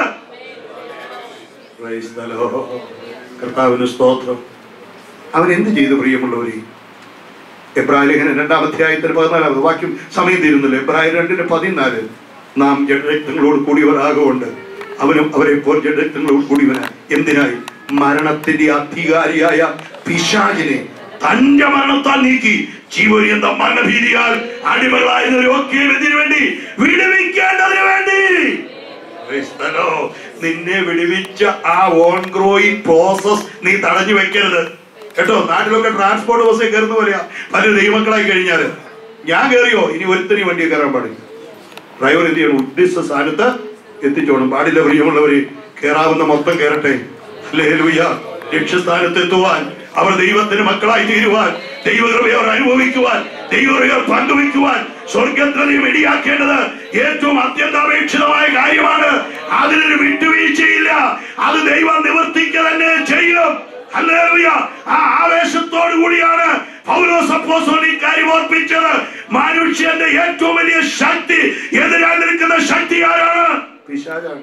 Praise the Lord. കർത്താവിന് സ്തോത്രം അവൻ എന്ത് ചെയ്തു പ്രിയമുള്ളവരെ എബ്രാഹിലേഖന രണ്ടാം അധ്യായത്തിന് പതിനാലാമത് വാക്യം സമയം തീരുന്നില്ല എബ്രാഹിം രണ്ടിന് പതിനാല് നാം ജഡരക്തങ്ങളോട് കൂടിയവരാകൊണ്ട് അവനും അവരെ പോൽ ജഡരക്തങ്ങളോട് കൂടിയവന എന്തിനായി മരണത്തിന്റെ അധികാരിയായ പിശാചിനെ തന്റെ മരണത്താൽ നീക്കി ജീവര്യന്ത മരണഭീതിയാൽ അടിമകളായവരൊക്കെ ഇതിനു വേണ്ടി വിടുവിക്കേണ്ടതിനു വേണ്ടി Praise the Lord. നിന്നെ വിടുവിച്ച ആ ഓൺ ഗ്രോയിങ് പ്രോസസ് നീ തടഞ്ഞു വെക്കരുത് കേട്ടോ നാട്ടിലൊക്കെ ട്രാൻസ്പോർട്ട് ബസ്സിൽ കയറുന്ന പോലെയാ പല ദൈവമക്കളായി കഴിഞ്ഞാല് ഞാൻ കയറിയോ ഇനി ഒരുത്തനി വണ്ടി കയറാൻ പാടില്ല ഡ്രൈവർ എന്ത് ചെയ്യണം ഉദ്ദേശിച്ച സ്ഥാനത്ത് എത്തിച്ചോണം പാടില്ല പ്രിയമുള്ളവര് കയറാവുന്ന മൊത്തം കയറട്ടെ ലേലുയ്യ ലക്ഷ്യസ്ഥാനത്ത് എത്തുവാൻ അവർ ദൈവത്തിന് മക്കളായി തീരുവാൻ ദൈവകൃപയെ അവർ അനുഭവിക്കുവാൻ ദൈവകൃപയെ പങ്കുവയ്ക്കുവാൻ സ്വർഗത്തിൽ നീ വെടിയാക്കേണ്ടത് ഏറ്റവും അത്യന്താപേക്ഷിതമായ കാര്യമാണ് അതിനൊരു വിട്ടുവീഴ്ചയില്ല അത് ദൈവം നിവർത്തിക്കുക തന്നെ ചെയ്യും ഹല്ലേലൂയ. ആ ആവേശത്തോടു കൂടിയാണ് പൗലോസ് അപ്പോസ്തലൻ ഈ കാര്യം ഓർപ്പിച്ചത് മനുഷ്യന്റെ ഏറ്റവും വലിയ ശക്തി എതിരായി നിൽക്കുന്ന ശക്തി ആരാണ് പിശാചാണ്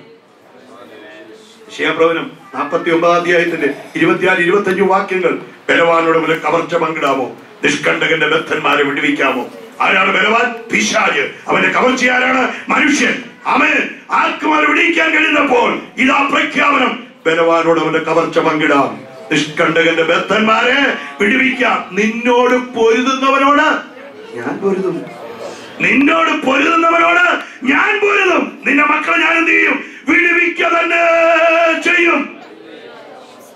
വിഷയപ്രവനം നാൽപ്പത്തി ഒമ്പതാം അധ്യായത്തിന്റെ ഇരുപത്തിനാല് ഇരുപത്തഞ്ച് വാക്യങ്ങൾ ബലവാനോട് മുതൽ കവർച്ച പങ്കിടാമോ നിഷ്കണ്ടകന്റെ ബദ്ധന്മാരെ വിടുവിക്കാമോ ആരാണ് ബലവാൻ പിശാജ് അവന്റെ കവർച്ച ആരാണ് മനുഷ്യൻ അവൻ ആർക്കും അവരെ വിടിയിക്കാൻ കഴിയുന്നപ്പോൾ ഇതാ പ്രഖ്യാപനം ബലവാനോട് അവന്റെ കവർച്ച പങ്കിടാം നിഷ്കണ്ടകന്റെ ബദ്ധന്മാരെ വിടുവിക്കാം നിന്നോട് പൊരുതുന്നവനോട് ഞാൻ പൊരുതും നിന്നോട് പൊരുതുന്നവനോട് ഞാൻ പൊരുതും നിന്റെ മക്കളെ ഞാൻ എന്ത് ചെയ്യും വിടുവിക്ക തന്നെ ചെയ്യും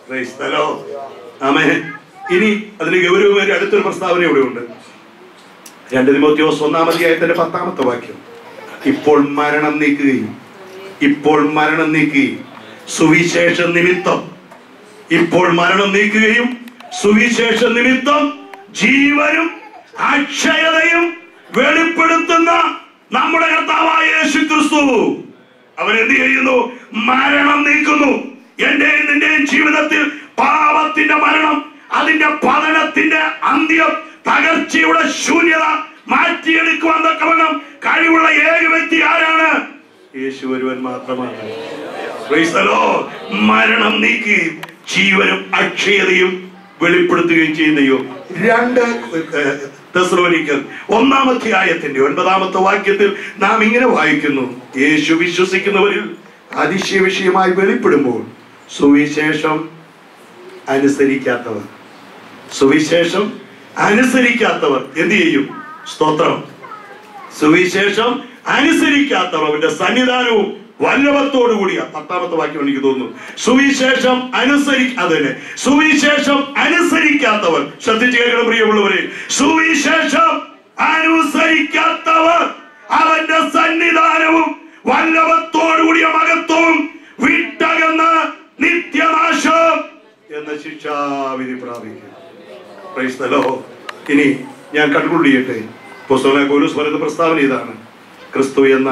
Praise the Lord. ആമേൻ ഇനി അതിന് ഗൗരവമേറിയ അടുത്തൊരു പ്രസ്താവന ഇവിടെ ഉണ്ട് രണ്ട് തിമോത്തിയോസ് ഒന്നാം അധ്യായത്തിന്റെ പത്താമത്തെ വാക്യം ഇപ്പോൾ മരണം നീക്കുകയും ഇപ്പോൾ മരണം നീക്കുകയും സുവിശേഷ നിമിത്തം ഇപ്പോൾ മരണം നീക്കുകയും സുവിശേഷ നിമിത്തം ജീവനും അക്ഷയതയും വെളിപ്പെടുത്തുന്ന നമ്മുടെ കർത്താവായ യേശു ക്രിസ്തു അവൻ എന്ത് ചെയ്യുന്നു മരണം നീക്കുന്നു എന്റെയും നിന്റെയും ജീവിതത്തിൽ പാപത്തിന്റെ മരണം അതിന്റെ പതനത്തിന്റെ അന്ത്യം തകർച്ചയുടെ ശൂന്യത മാറ്റിയെടുക്കുവാൻ തക്കവണ്ണം കഴിവുള്ള ഏക വ്യക്തി ആരാണ് യേശു ഒരുവൻ മാത്രമാണ് Praise the Lord. മരണം നീക്കുകയും ജീവനും അക്ഷയതയും വെളിപ്പെടുത്തുകയും ചെയ്യുന്നയോ രണ്ട് തെസ്ലോനിക്കൽ ഒന്നാം അധ്യായത്തിന്റെ ഒൻപതാമത്തെ വാക്യത്തിൽ നാം ഇങ്ങനെ വായിക്കുന്നു യേശു വിശ്വസിക്കുന്നവരിൽ അതിശയ വിഷയമായി വെളിപ്പെടുമ്പോൾ സുവിശേഷം അനുസരിക്കാത്തവർ സുവിശേഷം അനുസരിക്കാത്തവർ എന്ത് ചെയ്യും സ്തോത്രം സുവിശേഷം അനുസരിക്കാത്തവർ അവന്റെ സന്നിധാനവും വല്ലഭത്തോടു കൂടിയ പത്താമത്തെ വാക്യം എനിക്ക് തോന്നുന്നു സുവിശേഷം അനുസരി അതന്നെ സുവിശേഷം അനുസരിക്കാത്തവർ ശ്രദ്ധിച്ചു കേൾക്കണം പ്രിയമുള്ളവരെ സുവിശേഷം അനുസരിക്കാത്തവർ അവന്റെ സന്നിധാനവും വല്ലഭത്തോടു കൂടിയ മകത്വവും വിട്ടകന്ന് നിത്യനാശം എന്ന ശിക്ഷാവിധി പ്രാപിക്കും Praise the Lord. ഇനി ഞാൻ കൺക്ലൂഡ് ചെയ്യട്ടെ പുസ്തകനെ പോലീസ് പറയുന്ന പ്രസ്താവന ഇതാണ് ക്രിസ്തു എന്ന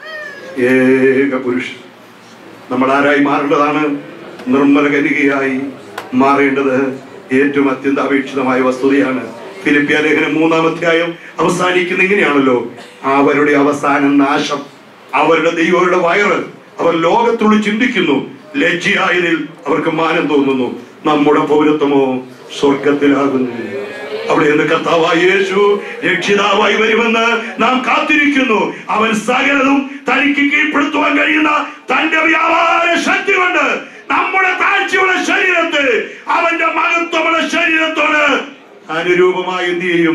ഏക പുരുഷൻ നമ്മൾ ആരായി മാറേണ്ടതാണ് നിർമ്മല കനികയായി മാറേണ്ടത് ഏറ്റവും അത്യന്താപേക്ഷിതമായ വസ്തുതയാണ് ഫിലിപ്പിയ ലേഖനം മൂന്നാം അധ്യായം അവസാനിക്കുന്ന ഇങ്ങനെയാണല്ലോ അവരുടെ അവസാന നാശം അവരുടെ ദൈവങ്ങളുടെ വയറ് അവർ ലോകത്തുള്ളി ചിന്തിക്കുന്നു ലജ്ജയായതിൽ അവർക്ക് മാനം തോന്നുന്നു നമ്മുടെ പൗരത്വമോ സ്വർഗത്തിലാകുന്നു അവിടെ നിന്ന് കർത്താവായ യേശു രക്ഷിതാവായി വരുമെന്ന് നാം കാത്തിരിക്കുന്നു അവൻ സകലതും തനിക്ക് കീഴ്പ്പെടുത്തുവാൻ കഴിയുന്ന തന്റെ വ്യാപാര ശക്തി കൊണ്ട് നമ്മുടെ താഴ്ചയുള്ള ശരീരത്തെ അവന്റെ മഹത്വമുള്ള ശരീരത്തോട് അനുരൂപമായി എന്ത് ചെയ്യും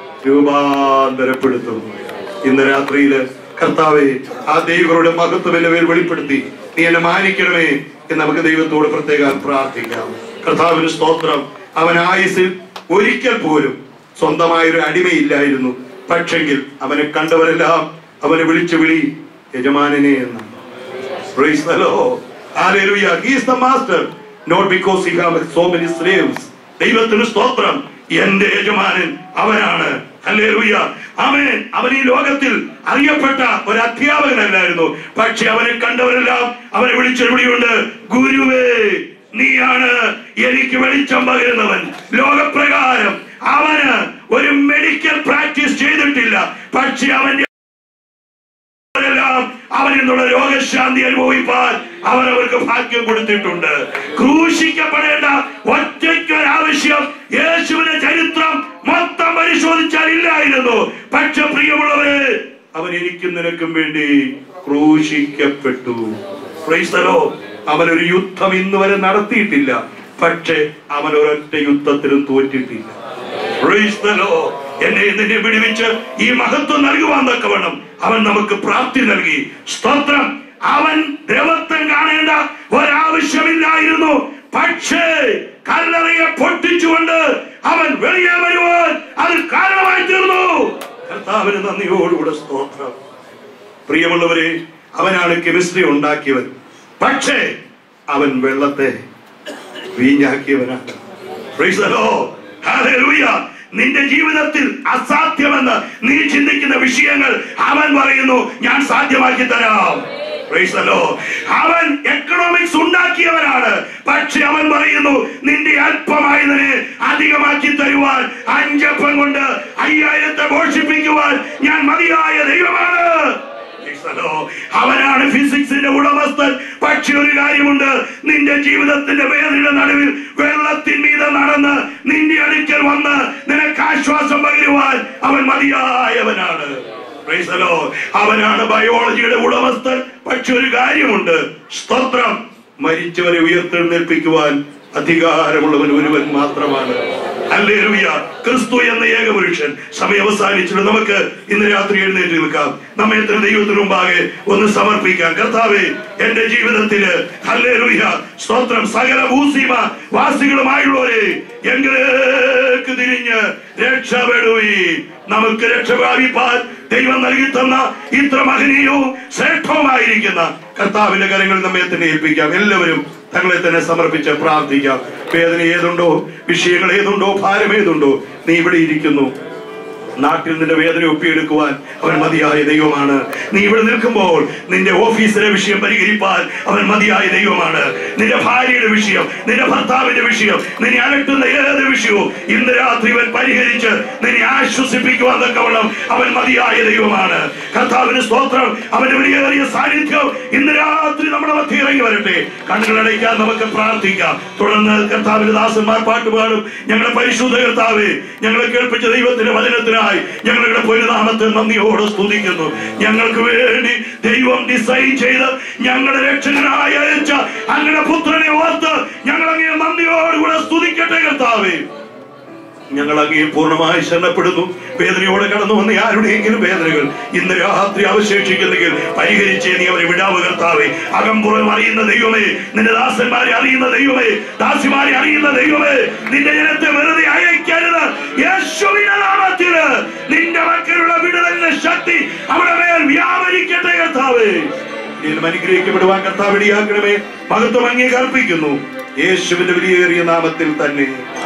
രൂപാന്തരപ്പെടുത്തും ഇന്ന് രാത്രിയില് കർത്താവെ ആ ദൈവങ്ങളുടെ മഹത്വം എന്റെ പേര് വെളിപ്പെടുത്തി നീ എന്നെ മാനിക്കണമേ എന്ന് നമുക്ക് ദൈവത്തോട് പ്രത്യേകം പ്രാർത്ഥിക്കാം കർത്താവിന് സ്തോത്രം അവൻ ആയുസിൽ ഒരിക്കൽ പോലും സ്വന്തമായൊരു അടിമയില്ലായിരുന്നു പക്ഷെങ്കിൽ അവനെ കണ്ടവരെല്ലാം അവനെ വിളിച്ചു വിളി യജമാനനെ എന്നാണ് Praise the Lord. Hallelujah. He is the master. Not because he has so many slaves. ദൈവത്തിന് സ്തോത്രം എന്റെ യജമാനൻ അവനാണ് ഹല്ലേലൂയ അവൻ അവൻ ഈ ലോകത്തിൽ അറിയപ്പെട്ട ഒരു അധ്യാപകനല്ലായിരുന്നു പക്ഷെ അവനെ കണ്ടവരെല്ലാം അവനെ വിളിച്ചൊരു വിളിയുണ്ട് ഗുരുവേ നീയാണ് എനിക്ക് വെളിച്ചം പകരുന്നവൻ ലോകപ്രകാരം അവന് ഒരു മെഡിക്കൽ പ്രാക്ടീസ് ചെയ്തിട്ടില്ല പക്ഷെ അവന്റെ അവരെല്ലാം അവനിൽ നിന്നുള്ള രോഗശാന്തി അനുഭവിപ്പാൻ അവൻ അവർക്ക് ഭാഗ്യം കൊടുത്തിട്ടുണ്ട് ക്രൂശിക്കപ്പെടേണ്ട ഒറ്റയ്ക്കൊരാവശ്യം യേശുവിന്റെ ചരിത്രം മൊത്തം പരിശോധിച്ചാൽ ഇല്ലായിരുന്നു പക്ഷെ പ്രിയമുള്ളവരെ അവൻ എനിക്കും നിനക്കും വേണ്ടി ക്രൂശിക്കപ്പെട്ടു Praise the Lord. അവൻ ഒരു യുദ്ധം ഇന്ന് വരെ നടത്തിയിട്ടില്ല പക്ഷെ അവൻ ഒരൊറ്റ യുദ്ധത്തിലും തോറ്റിട്ടില്ല Praise the Lord. എന്നെ നിന്നെ വിടുവിച്ച് ഈ മഹത്വം നൽകുവാൻ തക്കവണ്ണം അവൻ നമുക്ക് പ്രാപ്തി നൽകി സ്തോത്രം അവൻ ദേവത്വം കാണേണ്ട ഒരാവശ്യമില്ലായിരുന്നു പക്ഷേ കല്ലറയെ പൊട്ടിച്ചുകൊണ്ട് അവൻ വെളിയെ വരുവാൻ അത് കാരണമായി തീർന്നു കർത്താവിന് നന്ദിയോടുകൂടെ സ്തോത്രം പ്രിയമുള്ളവരെ അവനാണ് കെമിസ്ട്രി ഉണ്ടാക്കിയവൻ പക്ഷേ അവൻ വെള്ളത്തെ വീഞ്ഞാക്കിയവനാണ് Praise the Lord. Hallelujah. നിന്റെ ജീവിതത്തിൽ അസാധ്യമെന്ന് നീ ചിന്തിക്കുന്ന വിഷയങ്ങൾ അവൻ പറയുന്നു ഞാൻ സാധ്യമാക്കി തരാം Praise the Lord. അവൻ എക്കണോമിക്സ് ഉണ്ടാക്കിയവനാണ് പക്ഷെ അവൻ പറയുന്നു നിന്റെ അല്പമായതിനെ അധികമാക്കി തരുവാൻ അഞ്ചപ്പം കൊണ്ട് അയ്യായിരത്തെ പോഷിപ്പിക്കുവാൻ ഞാൻ മതിയായ ദൈവമാണ് Praise the Lord. അവനാണ് ഫിസിക്സിന്റെ ഉടമസ്ഥൻ പക്ഷെ ഒരു കാര്യമുണ്ട് നിന്റെ ജീവിതത്തിന്റെ വേദനയുടെ നടുവിൽ വെള്ളത്തിന്മീതെ നടന്ന് നിന്റെ അടുക്കൽ വന്ന് നിനക്ക് ആശ്വാസം പകരുവാൻ അവൻ മതിയായവനാണ് Praise the Lord. അവനാണ് ബയോളജിയുടെ ഉടമസ്ഥൻ പക്ഷെ ഒരു കാര്യമുണ്ട് സ്തോത്രം മരിച്ചവരെ ഉയർത്തെഴുന്നേൽപ്പിക്കുവാൻ അധികാരമുള്ളവൻ ഒരുവൻ മാത്രമാണ് ഹല്ലേലൂയ ക്രിസ്തു എന്ന ഏകപുരുഷൻ സമയം അവസാനിച്ചിട്ട് നമുക്ക് ഇന്ന് രാത്രി എഴുന്നേറ്റ് നിൽക്കാം നമ്മെ എത്ര ദൈവത്തിന് മുമ്പാകെ ഒന്ന് സമർപ്പിക്കാം കർത്താവേ എന്റെ ജീവിതത്തില് ഹല്ലേലൂയ സ്തോത്രം സകല ഭൂസീമ വാസികളുമായുള്ളവരെ എങ്കിലേക്ക് തിരിഞ്ഞ് രക്ഷപ്പെടുവി നമുക്ക് രക്ഷ പ്രാപിപ്പാൻ ദൈവം നൽകി തന്ന ഇത്ര മഹനീയവും ശ്രേഷ്ഠവുമായിരിക്കുന്ന കർത്താവിന്റെ കരങ്ങളിൽ നമ്മെ തന്നെ ഏൽപ്പിക്കാം എല്ലാവരും തങ്ങളെ തന്നെ സമർപ്പിച്ച് പ്രാർത്ഥിക്കാം വേദന ഏതുണ്ടോ വിഷയങ്ങൾ ഏതുണ്ടോ ഭാരം ഏതുണ്ടോ നീ ഇവിടെ ഇരിക്കുന്നു നാട്ടിൽ നിന്റെ വേദന ഒപ്പിയെടുക്കുവാൻ അവൻ മതിയായ ദൈവമാണ് നീ ഇവിടെ നിൽക്കുമ്പോൾ നിന്റെ ഓഫീസിലെ വിഷയം പരിഹരിപ്പാൻ അവൻ മതിയായ ദൈവമാണ് നിന്റെ ഭാര്യയുടെ വിഷയം നിന്റെ ഭർത്താവിന്റെ വിഷയം നിന്നെ അലട്ടുന്ന ഏത് വിഷയവും ഇന്ന് രാത്രി ഇവൻ പരിഹരിച്ച് നിന്നെ ആശ്വസിപ്പിക്കുവാൻ തക്കവണ്ണം അവൻ മതിയായ ദൈവമാണ് കർത്താവിന് സ്തോത്രം അവന്റെ വലിയേറിയ സാന്നിധ്യം ഇന്ന് രാത്രി നമ്മുടെ മധ്യ ഇറങ്ങി വരട്ടെ കണ്ണുകളടയ്ക്കാൻ നമുക്ക് പ്രാർത്ഥിക്കാം തുടർന്ന് കർത്താവിന്റെ ദാസന്മാർ പാട്ടുപാടും ഞങ്ങളുടെ പരിശുദ്ധ കർത്താവെ ഞങ്ങളെ കേൾപ്പിച്ച ദൈവത്തിന്റെ വചനത്തിനായി ഞങ്ങളുടെ പൊരുനാമത്തെ നന്ദിയോടെ സ്തുതിക്കുന്നു ഞങ്ങൾക്ക് വേണ്ടി ദൈവം ഡിസൈൻ ചെയ്ത് ഞങ്ങളുടെ രക്ഷകനായി അയച്ച അങ്ങനെ പുത്രനെ ഓർത്ത് ഞങ്ങൾ അങ്ങനെ നന്ദിയോടുകൂടെ സ്തുതിക്കട്ടെ കർത്താവേ ഞങ്ങൾ അങ്ങേ പൂർണ്ണമായി ശരണപ്പെടുന്നു വേദനയോടെ കടന്നു വന്ന ആരുടെയെങ്കിലും വേദനകൾ ഇന്ന് രാത്രി അവശേഷിക്കുന്നെങ്കിൽ പരിഹരിച്ചേ നീ അവരെ വിടാവ് കർത്താവേ അകംപുറം അറിയുന്ന ദൈവമേ നിന്റെ ദാസന്മാരെ അറിയുന്ന ദൈവമേ ദാസിമാരെ അറിയുന്ന ദൈവമേ നിന്റെ ജനത്തെ വെറുതെ അയക്കരുത് യേശുവിന്റെ നാമത്തില് നിന്റെ മക്കളുടെ വിടുതലിന്റെ ശക്തി അവിടെ മേൽ വ്യാപരിക്കട്ടെ കർത്താവേ ഇതിലും അനുഗ്രഹിക്കപ്പെടുവാൻ കർത്താവ് ഇടിയാക്കണമേ മഹത്വം അങ്ങേക്ക് അർപ്പിക്കുന്നു യേശുവിന്റെ വിലയേറിയ നാമത്തിൽ തന്നെ